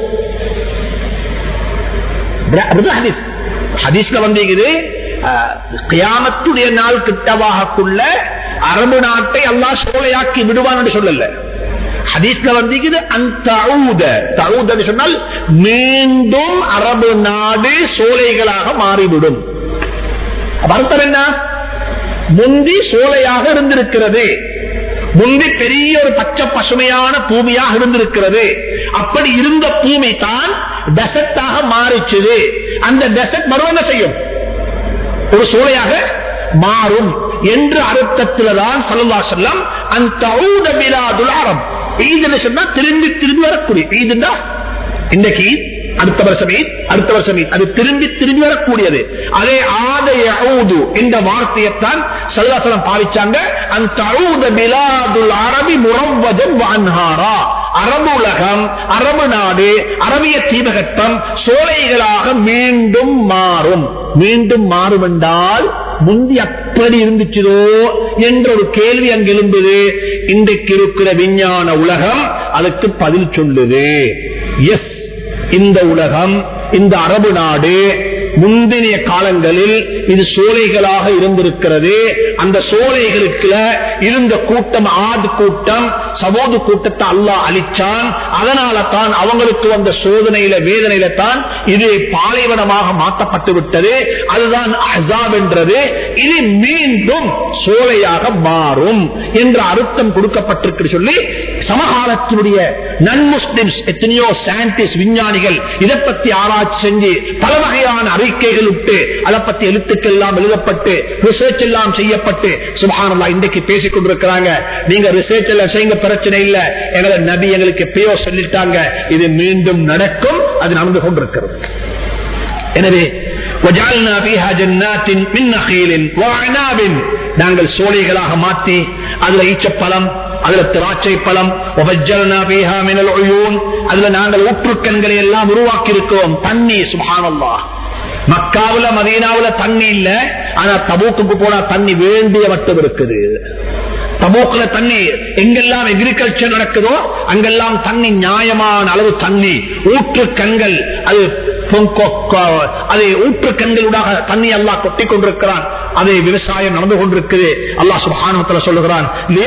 ஹதீஸ்ல வந்தீங்குது கியாமத்துடைய நாள் கிட்டவாகக்குள்ள அரபு நாட்டை அல்லாஹ் சோலையாக்கி விடுவான்னு சொல்லல ஹதீஸ்ல வந்தீங்குது அந்த சொன்னால் மீண்டும் அரபு நாடு சோலைகளாக மாறிவிடும் அர்த்தம் என்ன முந்தி சோலையாக இருந்திருக்கிறது முந்தி பெரிய ஒரு பச்சை பசுமையான பூமியாக இருந்திருக்கிறது அப்படி இருந்த பூமி தான் டெசர்ட்டாக மாறிச்சது அந்த டெசர்ட் மறுவ என்ன செய்யும் ஒரு சோலையாக மாறும் என்ற அர்த்தத்தில் தான் சல்லா செல்லம் அந்த அரபு ஈதுன்னு சொன்னா திரும்பி திரும்பி வரக்கூடிய ஈதுன்னா இன்றைக்கு அடுத்த வருஷம் ஈத் அடுத்த வருஷம் ஈத் அது திரும்பி திரும்பி வரக்கூடியது அதே ஆதைய என்ற வார்த்தையைத்தான் சல்லாசலம் பாவிச்சாங்க அந்த பிலாதுல் அரபி முரவஜன் வான்ஹாரா அரபு உலகம் அரபு நாடு அரபிய தீபகட்டம் சோலைகளாக மீண்டும் மாறும் மீண்டும் மாறும் என்றால் முந்தி அப்படி இருந்துச்சதோ என்ற ஒரு கேள்வி அங்கு எழும்புது இன்றைக்கு இருக்கிற விஞ்ஞான உலகம் அதுக்கு பதில் சொல்லுது எஸ் இந்த உலகம் இந்த அரபு நாடு முந்தினிய காலங்களில் இது சோலைகளாக இருந்திருக்கிறது அந்த சோலைகளுக்குள்ள இருந்த கூட்டம் ஆடு கூட்டம் சமோது கூட்டத்தை அல்லாஹ் அழிச்சான் அதனால தான் அவங்களுக்கு வந்த சோதனையில வேதனையில தான் இது பாலைவனமாக மாற்றப்பட்டு விட்டது அதுதான் அசாப் என்றது இது மீண்டும் சோலையாக மாறும் என்ற அர்த்தம் கொடுக்கப்பட்டிருக்கு சொல்லி சமகாலத்தினுடைய நன் முஸ்லிம்ஸ் எத்தனையோ சயின்டிஸ்ட் விஞ்ஞானிகள் இதை பத்தி ஆராய்ச்சி செஞ்சு பல வகையான அறிக்கைகள் விட்டு அதை பத்தி எழுத்துக்கள் எல்லாம் எழுதப்பட்டு ரிசர்ச் எல்லாம் செய்யப்பட்டு சுபஹானல்லா இன்றைக்கு பேசிக் கொண்டிருக்கிறாங்க நீங்க ரிசர்ச் எல்லாம் செய்யுங்க பிரச்சனை இல்ல எங்களை நபி எங்களுக்கு எப்பயோ சொல்லிட்டாங்க இது மீண்டும் நடக்கும் அது நடந்து கொண்டிருக்கிறது எனவே وَجَعَلْنَا فِيهَا جَنَّاتٍ مِّن نَخِيلٍ وَأَعْنَابٍ நாங்கள் சோலைகளாக மாற்றி அதுல ஈச்சப்பழம் அதுல திராட்சை பழம் وَفَجَّرْنَا فِيهَا مِنَ الْعُيُونِ அதுல நாங்கள் ஊற்றுக்கண்களை எல்லாம் உருவாக்கி இருக்கிறோம் தண்ணி சுப்ஹானல்லாஹ் மக்காவுல மதீனாவுல தண்ணி இல்ல ஆனா தபூக்குக்கு போனா தண்ணி வேண்டிய மட்டும் இருக்குது தபோக்குல தண்ணி எங்கெல்லாம் எக்ரிகல்ச்சர் நடக்குதோ அங்கெல்லாம் தண்ணி நியாயமான அளவு தண்ணி ஊற்று கண்கள் அது அது ஊற்று கண்களூடாக தண்ணி எல்லாம் கொட்டி கொண்டிருக்கிறான் அது விவசாயம் நடந்து கொண்டிருக்குது அல்லாஹ் சுபானத்துல சொல்லுகிறான்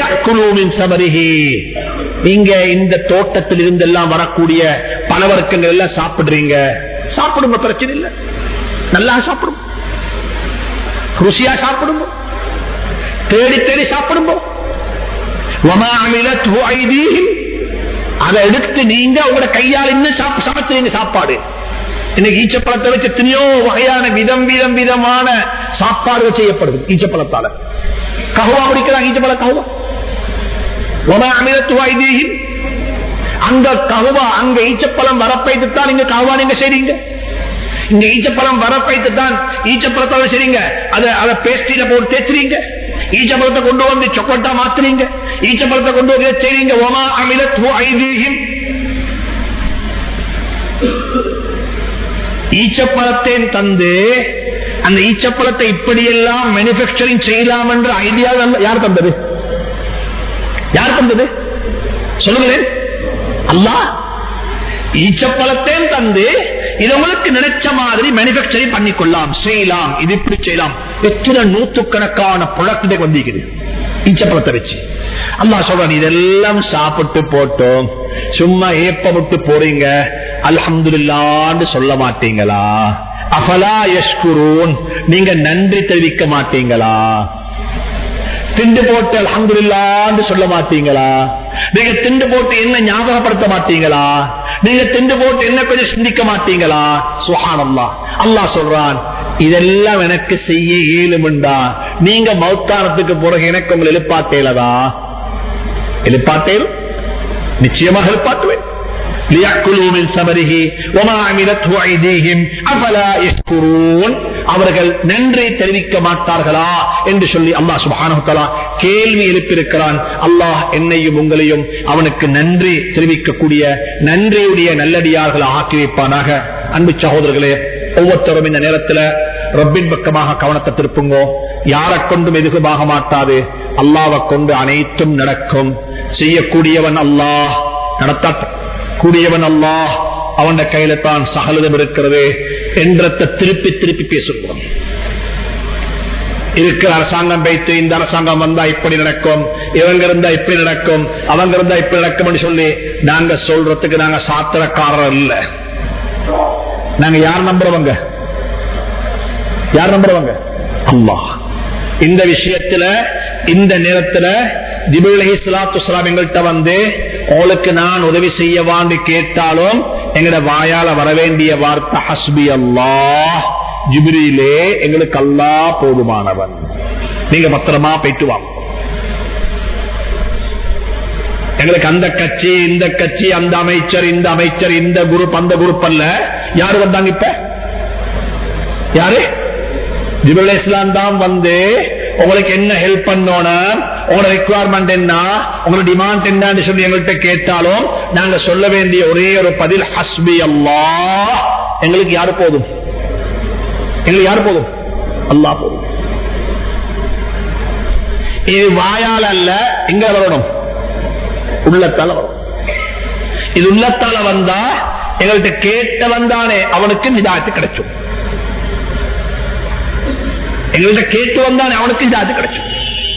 நீங்க இந்த தோட்டத்தில் இருந்தெல்லாம் வரக்கூடிய பலவர்க்கங்கள் எல்லாம் சாப்பிடுறீங்க சாப்பிடுங்க பிரச்சனை இல்லை நல்லா சாப்பிடும் ருசியா சாப்பிடுங்க தேடி தேடி சாப்பிடுங்க அதை எடுத்து நீங்க உங்களோட கையால் இன்னும் சமைச்சீங்க சாப்பாடு இன்னைக்கு ஈச்சப்பழத்தை வச்சு எத்தனையோ வகையான விதம் விதம் விதமான சாப்பாடுகள் செய்யப்படுது ஈச்சப்பழத்தால ககுவா குடிக்கிறாங்க ஈச்சப்பழ ககுவா அங்க ககுவா அங்க ஈச்சப்பழம் வரப்பைத்து தான் இங்க ககுவா நீங்க செய்றீங்க இங்க ஈச்சப்பழம் வரப்பைத்து தான் ஈச்சப்பழத்தால செய்றீங்க அதை அதை பேஸ்டில போட்டு தேய்ச்சிறீங்க ஈச்சப்பழத்தை கொண்டு வந்து சொக்கோட்டா மாத்துறீங்க ஈச்சப்பழத்தை கொண்டு வந்து செய்றீங்க ஒமா அமிலத் ஐதீகம் ஈச்சப்பழத்தையும் தந்து அந்த ஈச்சப்பழத்தை இப்படியெல்லாம் மேனுபேக்சரிங் செய்யலாம் என்ற ஐடியா யார் தந்தது யார் தந்தது சொல்லுங்களேன் அல்லா ஈச்சப்பழத்தையும் தந்து இது உங்களுக்கு நினைச்ச மாதிரி மேனுபேக்சரிங் பண்ணிக்கொள்ளலாம் செய்யலாம் இது இப்படி செய்யலாம் எத்தனை நூற்றுக்கணக்கான ப்ராடக்ட் வந்திருக்குது ஈச்சப்பழத்தை வச்சு அல்லா சொல்றான் இதெல்லாம் சாப்பிட்டு போட்டோம் சும்மா ஏப்ப விட்டு போறீங்க அல்ஹம்துல்லான்னு சொல்ல மாட்டீங்களா அஃபலா யஷ்குரூன் நீங்க நன்றி தெரிவிக்க மாட்டீங்களா திண்டு போட்டு அல்ஹம்துல்லான்னு சொல்ல மாட்டீங்களா நீங்க திண்டு போட்டு என்ன ஞாபகப்படுத்த மாட்டீங்களா நீங்க திண்டு போட்டு என்ன கொஞ்சம் சிந்திக்க மாட்டீங்களா சுஹானல்லா அல்லாஹ் சொல்றான் இதெல்லாம் எனக்கு செய்ய இயலுமுண்டா நீங்க மௌத்தானத்துக்கு பிறகு எனக்கு உங்களை எழுப்பாத்தேலதா எழுப்பாத்தேலும் நிச்சயமாக எழுப்பாத்துவேன் அவர்கள் நன்றி தெரிவிக்க மாட்டார்களா என்று சொல்லி அல்லாஹ் சுபானு கேள்வி எழுப்பியிருக்கிறான் அல்லாஹ் என்னையும் உங்களையும் அவனுக்கு நன்றி தெரிவிக்கக்கூடிய நன்றியுடைய நல்லடியார்களை ஆக்கி வைப்பானாக அன்பு சகோதரர்களே ஒவ்வொருத்தரும் இந்த நேரத்தில் ரப்பின் பக்கமாக கவனத்தை திருப்புங்கோ யாரை கொண்டும் எதுகுமாக மாட்டாது அல்லாவை கொண்டு அனைத்தும் நடக்கும் செய்யக்கூடியவன் அல்லாஹ் நடத்த கூடியவன் அல்லாஹ் அவன் கையில தான் சகலிடம் இருக்கிறது என்றத்தை திருப்பி திருப்பி பேசுகிறோம் இருக்கிற அரசாங்கம் வைத்து இந்த அரசாங்கம் வந்தா இப்படி நடக்கும் இவங்க இருந்தா இப்படி நடக்கும் அவங்க இருந்தா இப்படி நடக்கும் சொல்லி நாங்க சொல்றதுக்கு நாங்க சாத்திரக்காரர் இல்ல நாங்க யார் நம்புறவங்க யார் நம்புறவங்க அல்லாஹ் இந்த விஷயத்துல இந்த நேரத்துல ஜிபுல் சலாத்து சலாம் எங்கள்கிட்ட வந்து உங்களுக்கு நான் உதவி செய்யவான்னு கேட்டாலும் எங்கட வாயால வரவேண்டிய வார்த்தை ஹஸ்பி அல்லாஹ் ஜிபிரியிலே எங்களுக்கு அல்லா போதுமானவன் நீங்க பத்திரமா போயிட்டு வாங்க எங்களுக்கு அந்த கட்சி இந்த கட்சி அந்த அமைச்சர் இந்த அமைச்சர் இந்த குரூப் அந்த குரூப் அல்ல யாரு வந்தாங்க இப்ப யாரு ஜிபுல் இஸ்லாம் தான் வந்து உங்களுக்கு என்ன ஹெல்ப் பண்ணணும் உங்களோட ரெக்குவயர்மெண்ட் என்ன உங்களோட டிமாண்ட் என்னன்னு சொல்லி எங்கள்கிட்ட கேட்டாலும் நாங்க சொல்ல வேண்டிய ஒரே ஒரு பதில் ஹஸ்பி அல்லா எங்களுக்கு யாரு போதும் எங்களுக்கு யாரு போதும் அல்லா போதும் இது வாயால் அல்ல எங்க வரணும் உள்ளத்தால வரும் இது உள்ளத்தால வந்தா எங்கள்கிட்ட கேட்ட வந்தானே அவனுக்கு நிதாயத்து கிடைக்கும் எங்கள்கிட்ட கேட்டு வந்தான் அவனுக்கு இந்த அது கிடைச்சது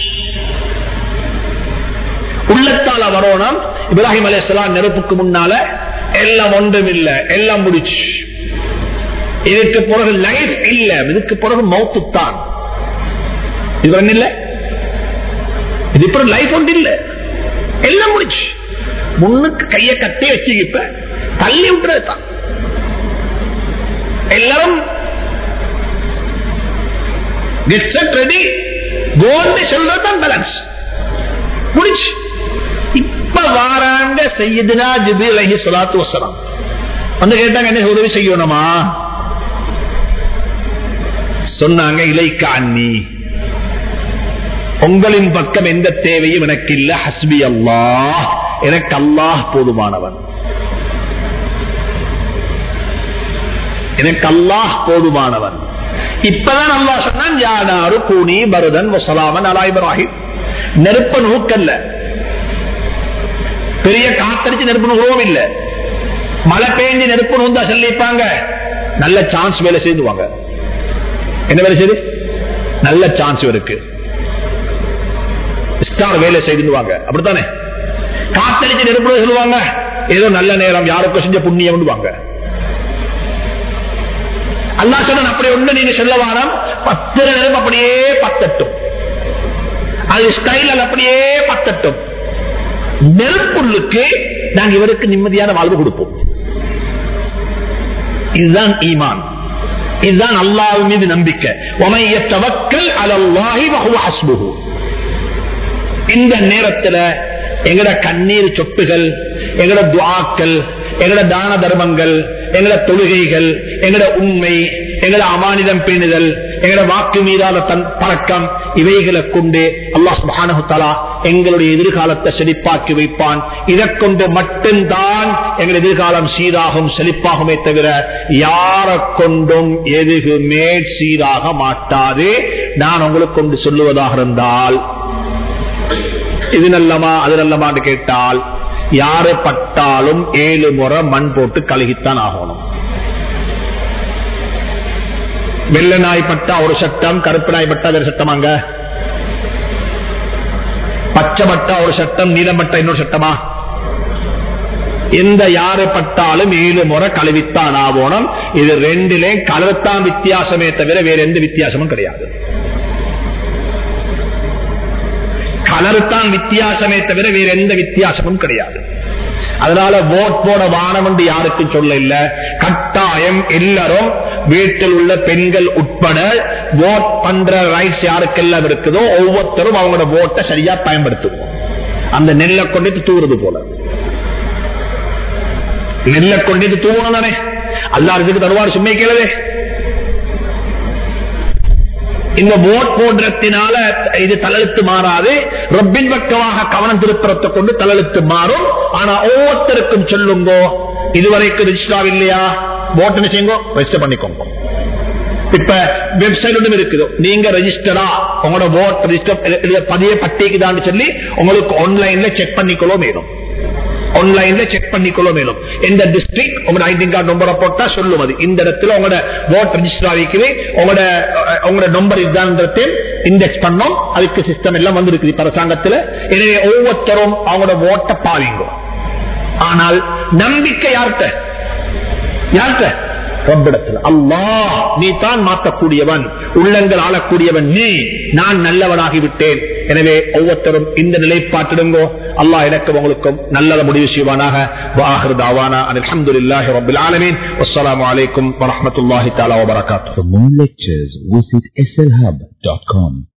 உள்ளத்தால வரணும் இப்ராஹிம் அலையாம் நெருப்புக்கு முன்னால எல்லாம் ஒன்றும் இல்ல எல்லாம் முடிச்சு இதுக்கு பிறகு லைஃப் இல்ல இதுக்கு பிறகு மௌத்து தான் இது ஒண்ணு இல்ல இது பிறகு லைஃப் ஒன்று இல்ல எல்லாம் முடிச்சு முன்னுக்கு கைய கட்டி வச்சு இப்ப தள்ளி விட்டுறது தான் எல்லாரும் கெட் செட் ரெடி கோன்னு சொல்றதுதான் பேலன்ஸ் முடிச்சு இப்ப வாராங்க செய்யுதுனா ஜிபில் அலஹி சலாத்து வசலாம் வந்து கேட்டாங்க என்ன உதவி செய்யணுமா சொன்னாங்க இலைக்க அண்ணி உங்களின் பக்கம் எந்த தேவையும் எனக்கு இல்ல ஹஸ்பி அல்லாஹ் எனக்கு அல்லாஹ் போதுமானவன் எனக்கு அல்லாஹ் போதுமானவன் இப்பதான் அல்லாஹ் சொன்னான் யானாரு கூனி பருதன் வசலாமன் அலா இப்ராஹிம் நெருப்ப நூக்கல்ல பெரிய காத்தடிச்சு நெருப்பு நுகரவும் இல்ல மழை பெய்ஞ்சு நெருப்பு நூந்தா சொல்லிப்பாங்க நல்ல சான்ஸ் வேலை செய்துவாங்க என்ன வேலை செய்து நல்ல சான்ஸ் இருக்கு ஸ்டார் வேலை செய்துவாங்க அப்படித்தானே காத்தடிச்சு நெருப்பு சொல்லுவாங்க ஏதோ நல்ல நேரம் யாருக்கும் செஞ்ச புண்ணியம் வாங்க அல்லா சொன்ன அப்படி ஒண்ணு நீங்க சொல்ல வாரம் பத்து நெருப்பு அப்படியே பத்தட்டும் அது ஸ்டைல் அப்படியே பத்தட்டும் நெருப்புள்ளுக்கு நாங்க இவருக்கு நிம்மதியான வாழ்வு கொடுப்போம் இதுதான் ஈமான் இதுதான் அல்லாஹ் மீது நம்பிக்கை இந்த நேரத்தில் எங்கட கண்ணீர் சொட்டுகள் எங்கட துவாக்கள் எங்கட தான தர்மங்கள் எங்கட தொழுகைகள் எங்கட உண்மை எங்கட அமானிதம் பேணுதல் எங்கட வாக்கு மீதான தன் பழக்கம் இவைகளை கொண்டு அல்லாஹ் சுபானகுத்தலா எங்களுடைய எதிர்காலத்தை செழிப்பாக்கி வைப்பான் இதை கொண்டு மட்டும்தான் எங்கள் எதிர்காலம் சீராகும் செழிப்பாகுமே தவிர யாரை கொண்டும் எதுகுமே சீராக மாட்டாது நான் உங்களுக்கு கொண்டு சொல்லுவதாக இருந்தால் இது நல்லமா அது நல்லமான்னு கேட்டால் யாரு பட்டாலும் ஏழு முறை மண் போட்டு கழுகித்தான் ஆகணும் வெள்ள நாய் பட்டா ஒரு சட்டம் கருப்பு நாய் பட்டா வேறு சட்டமாங்க பச்சை பட்டா ஒரு சட்டம் நீலம் பட்டா இன்னொரு சட்டமா எந்த யாரு பட்டாலும் ஏழு முறை கழுவித்தான் ஆகணும் இது ரெண்டிலே கலவுத்தான் வித்தியாசமே தவிர வேற எந்த வித்தியாசமும் கிடையாது கலருத்தான் வித்தியாசமே தவிர வேற எந்த வித்தியாசமும் கிடையாது அதனால ஓட் போட வானம் என்று யாருக்கும் சொல்ல இல்ல கட்டாயம் எல்லாரும் வீட்டில் உள்ள பெண்கள் உட்பட ஓட் பண்ற ரைட்ஸ் யாருக்கெல்லாம் இருக்குதோ ஒவ்வொருத்தரும் அவங்களோட ஓட்டை சரியா பயன்படுத்துவோம் அந்த நெல்லை கொண்டு தூவுறது போல நெல்லை கொண்டு தூவணும் தானே அல்லாருக்கு தருவார் சும்மை கேளவே இந்த ஓட் போடுறதுனால இது தலெழுத்து மாறாது ரொப்பின் பக்கமாக கவனம் திருப்புறத்தை கொண்டு தலெழுத்து மாறும் ஆனா ஒவ்வொருத்தருக்கும் சொல்லுங்க இதுவரைக்கும் ரிஜிஸ்டர் இல்லையா ஓட்டு செய்யுங்க ரெஜிஸ்டர் பண்ணிக்கோங்க இப்ப வெப்சைட் ஒன்றும் இருக்குது நீங்க ரெஜிஸ்டரா உங்களோட ஓட் ரெஜிஸ்டர் பதிய பட்டிக்குதான்னு சொல்லி உங்களுக்கு ஆன்லைன்ல செக் பண்ணிக்கொள்ள மேலும் ஆன்லைன்ல செக் பண்ணிக்கொள்ள மேலும் எந்த டிஸ்ட்ரிக்ட் உங்களோட ஐடி கார்டு நம்பரை போட்டா சொல்லும் அது இந்த இடத்துல உங்களோட ஓட் ரெஜிஸ்டர் ஆகிக்குது உங்களோட உங்களோட நம்பர் இதுதான் இண்டெக்ஸ் பண்ணோம் அதுக்கு சிஸ்டம் எல்லாம் வந்திருக்குது இப்ப அரசாங்கத்துல எனவே ஒவ்வொருத்தரும் அவங்களோட ஓட்டை பாவிங்க ஆனால் நம்பிக்கை யார்கிட்ட யார்கிட்ட ரப்பிடத்தில் அல்லாஹ் நீ தான் மாற்றக்கூடியவன் உள்ளங்கள் ஆளக்கூடியவன் நீ நான் நல்லவனாகிவிட்டேன் எனவே ஒவ்வொருத்தரும் இந்த நிலைப்பாட்டிடுங்கோ அல்லாஹ் எனக்கும் உங்களுக்கும் நல்லத முடிவு செய்வானாக வாஹிருதாவானா அல்ஹம்துலில்லாஹி ரப்பில் ஆலமீன் வஸ்ஸலாமு அலைக்கும் வரஹ்மத்துல்லாஹி தஆலா வபரகாத்துஹு For more lectures, visit slhub.com.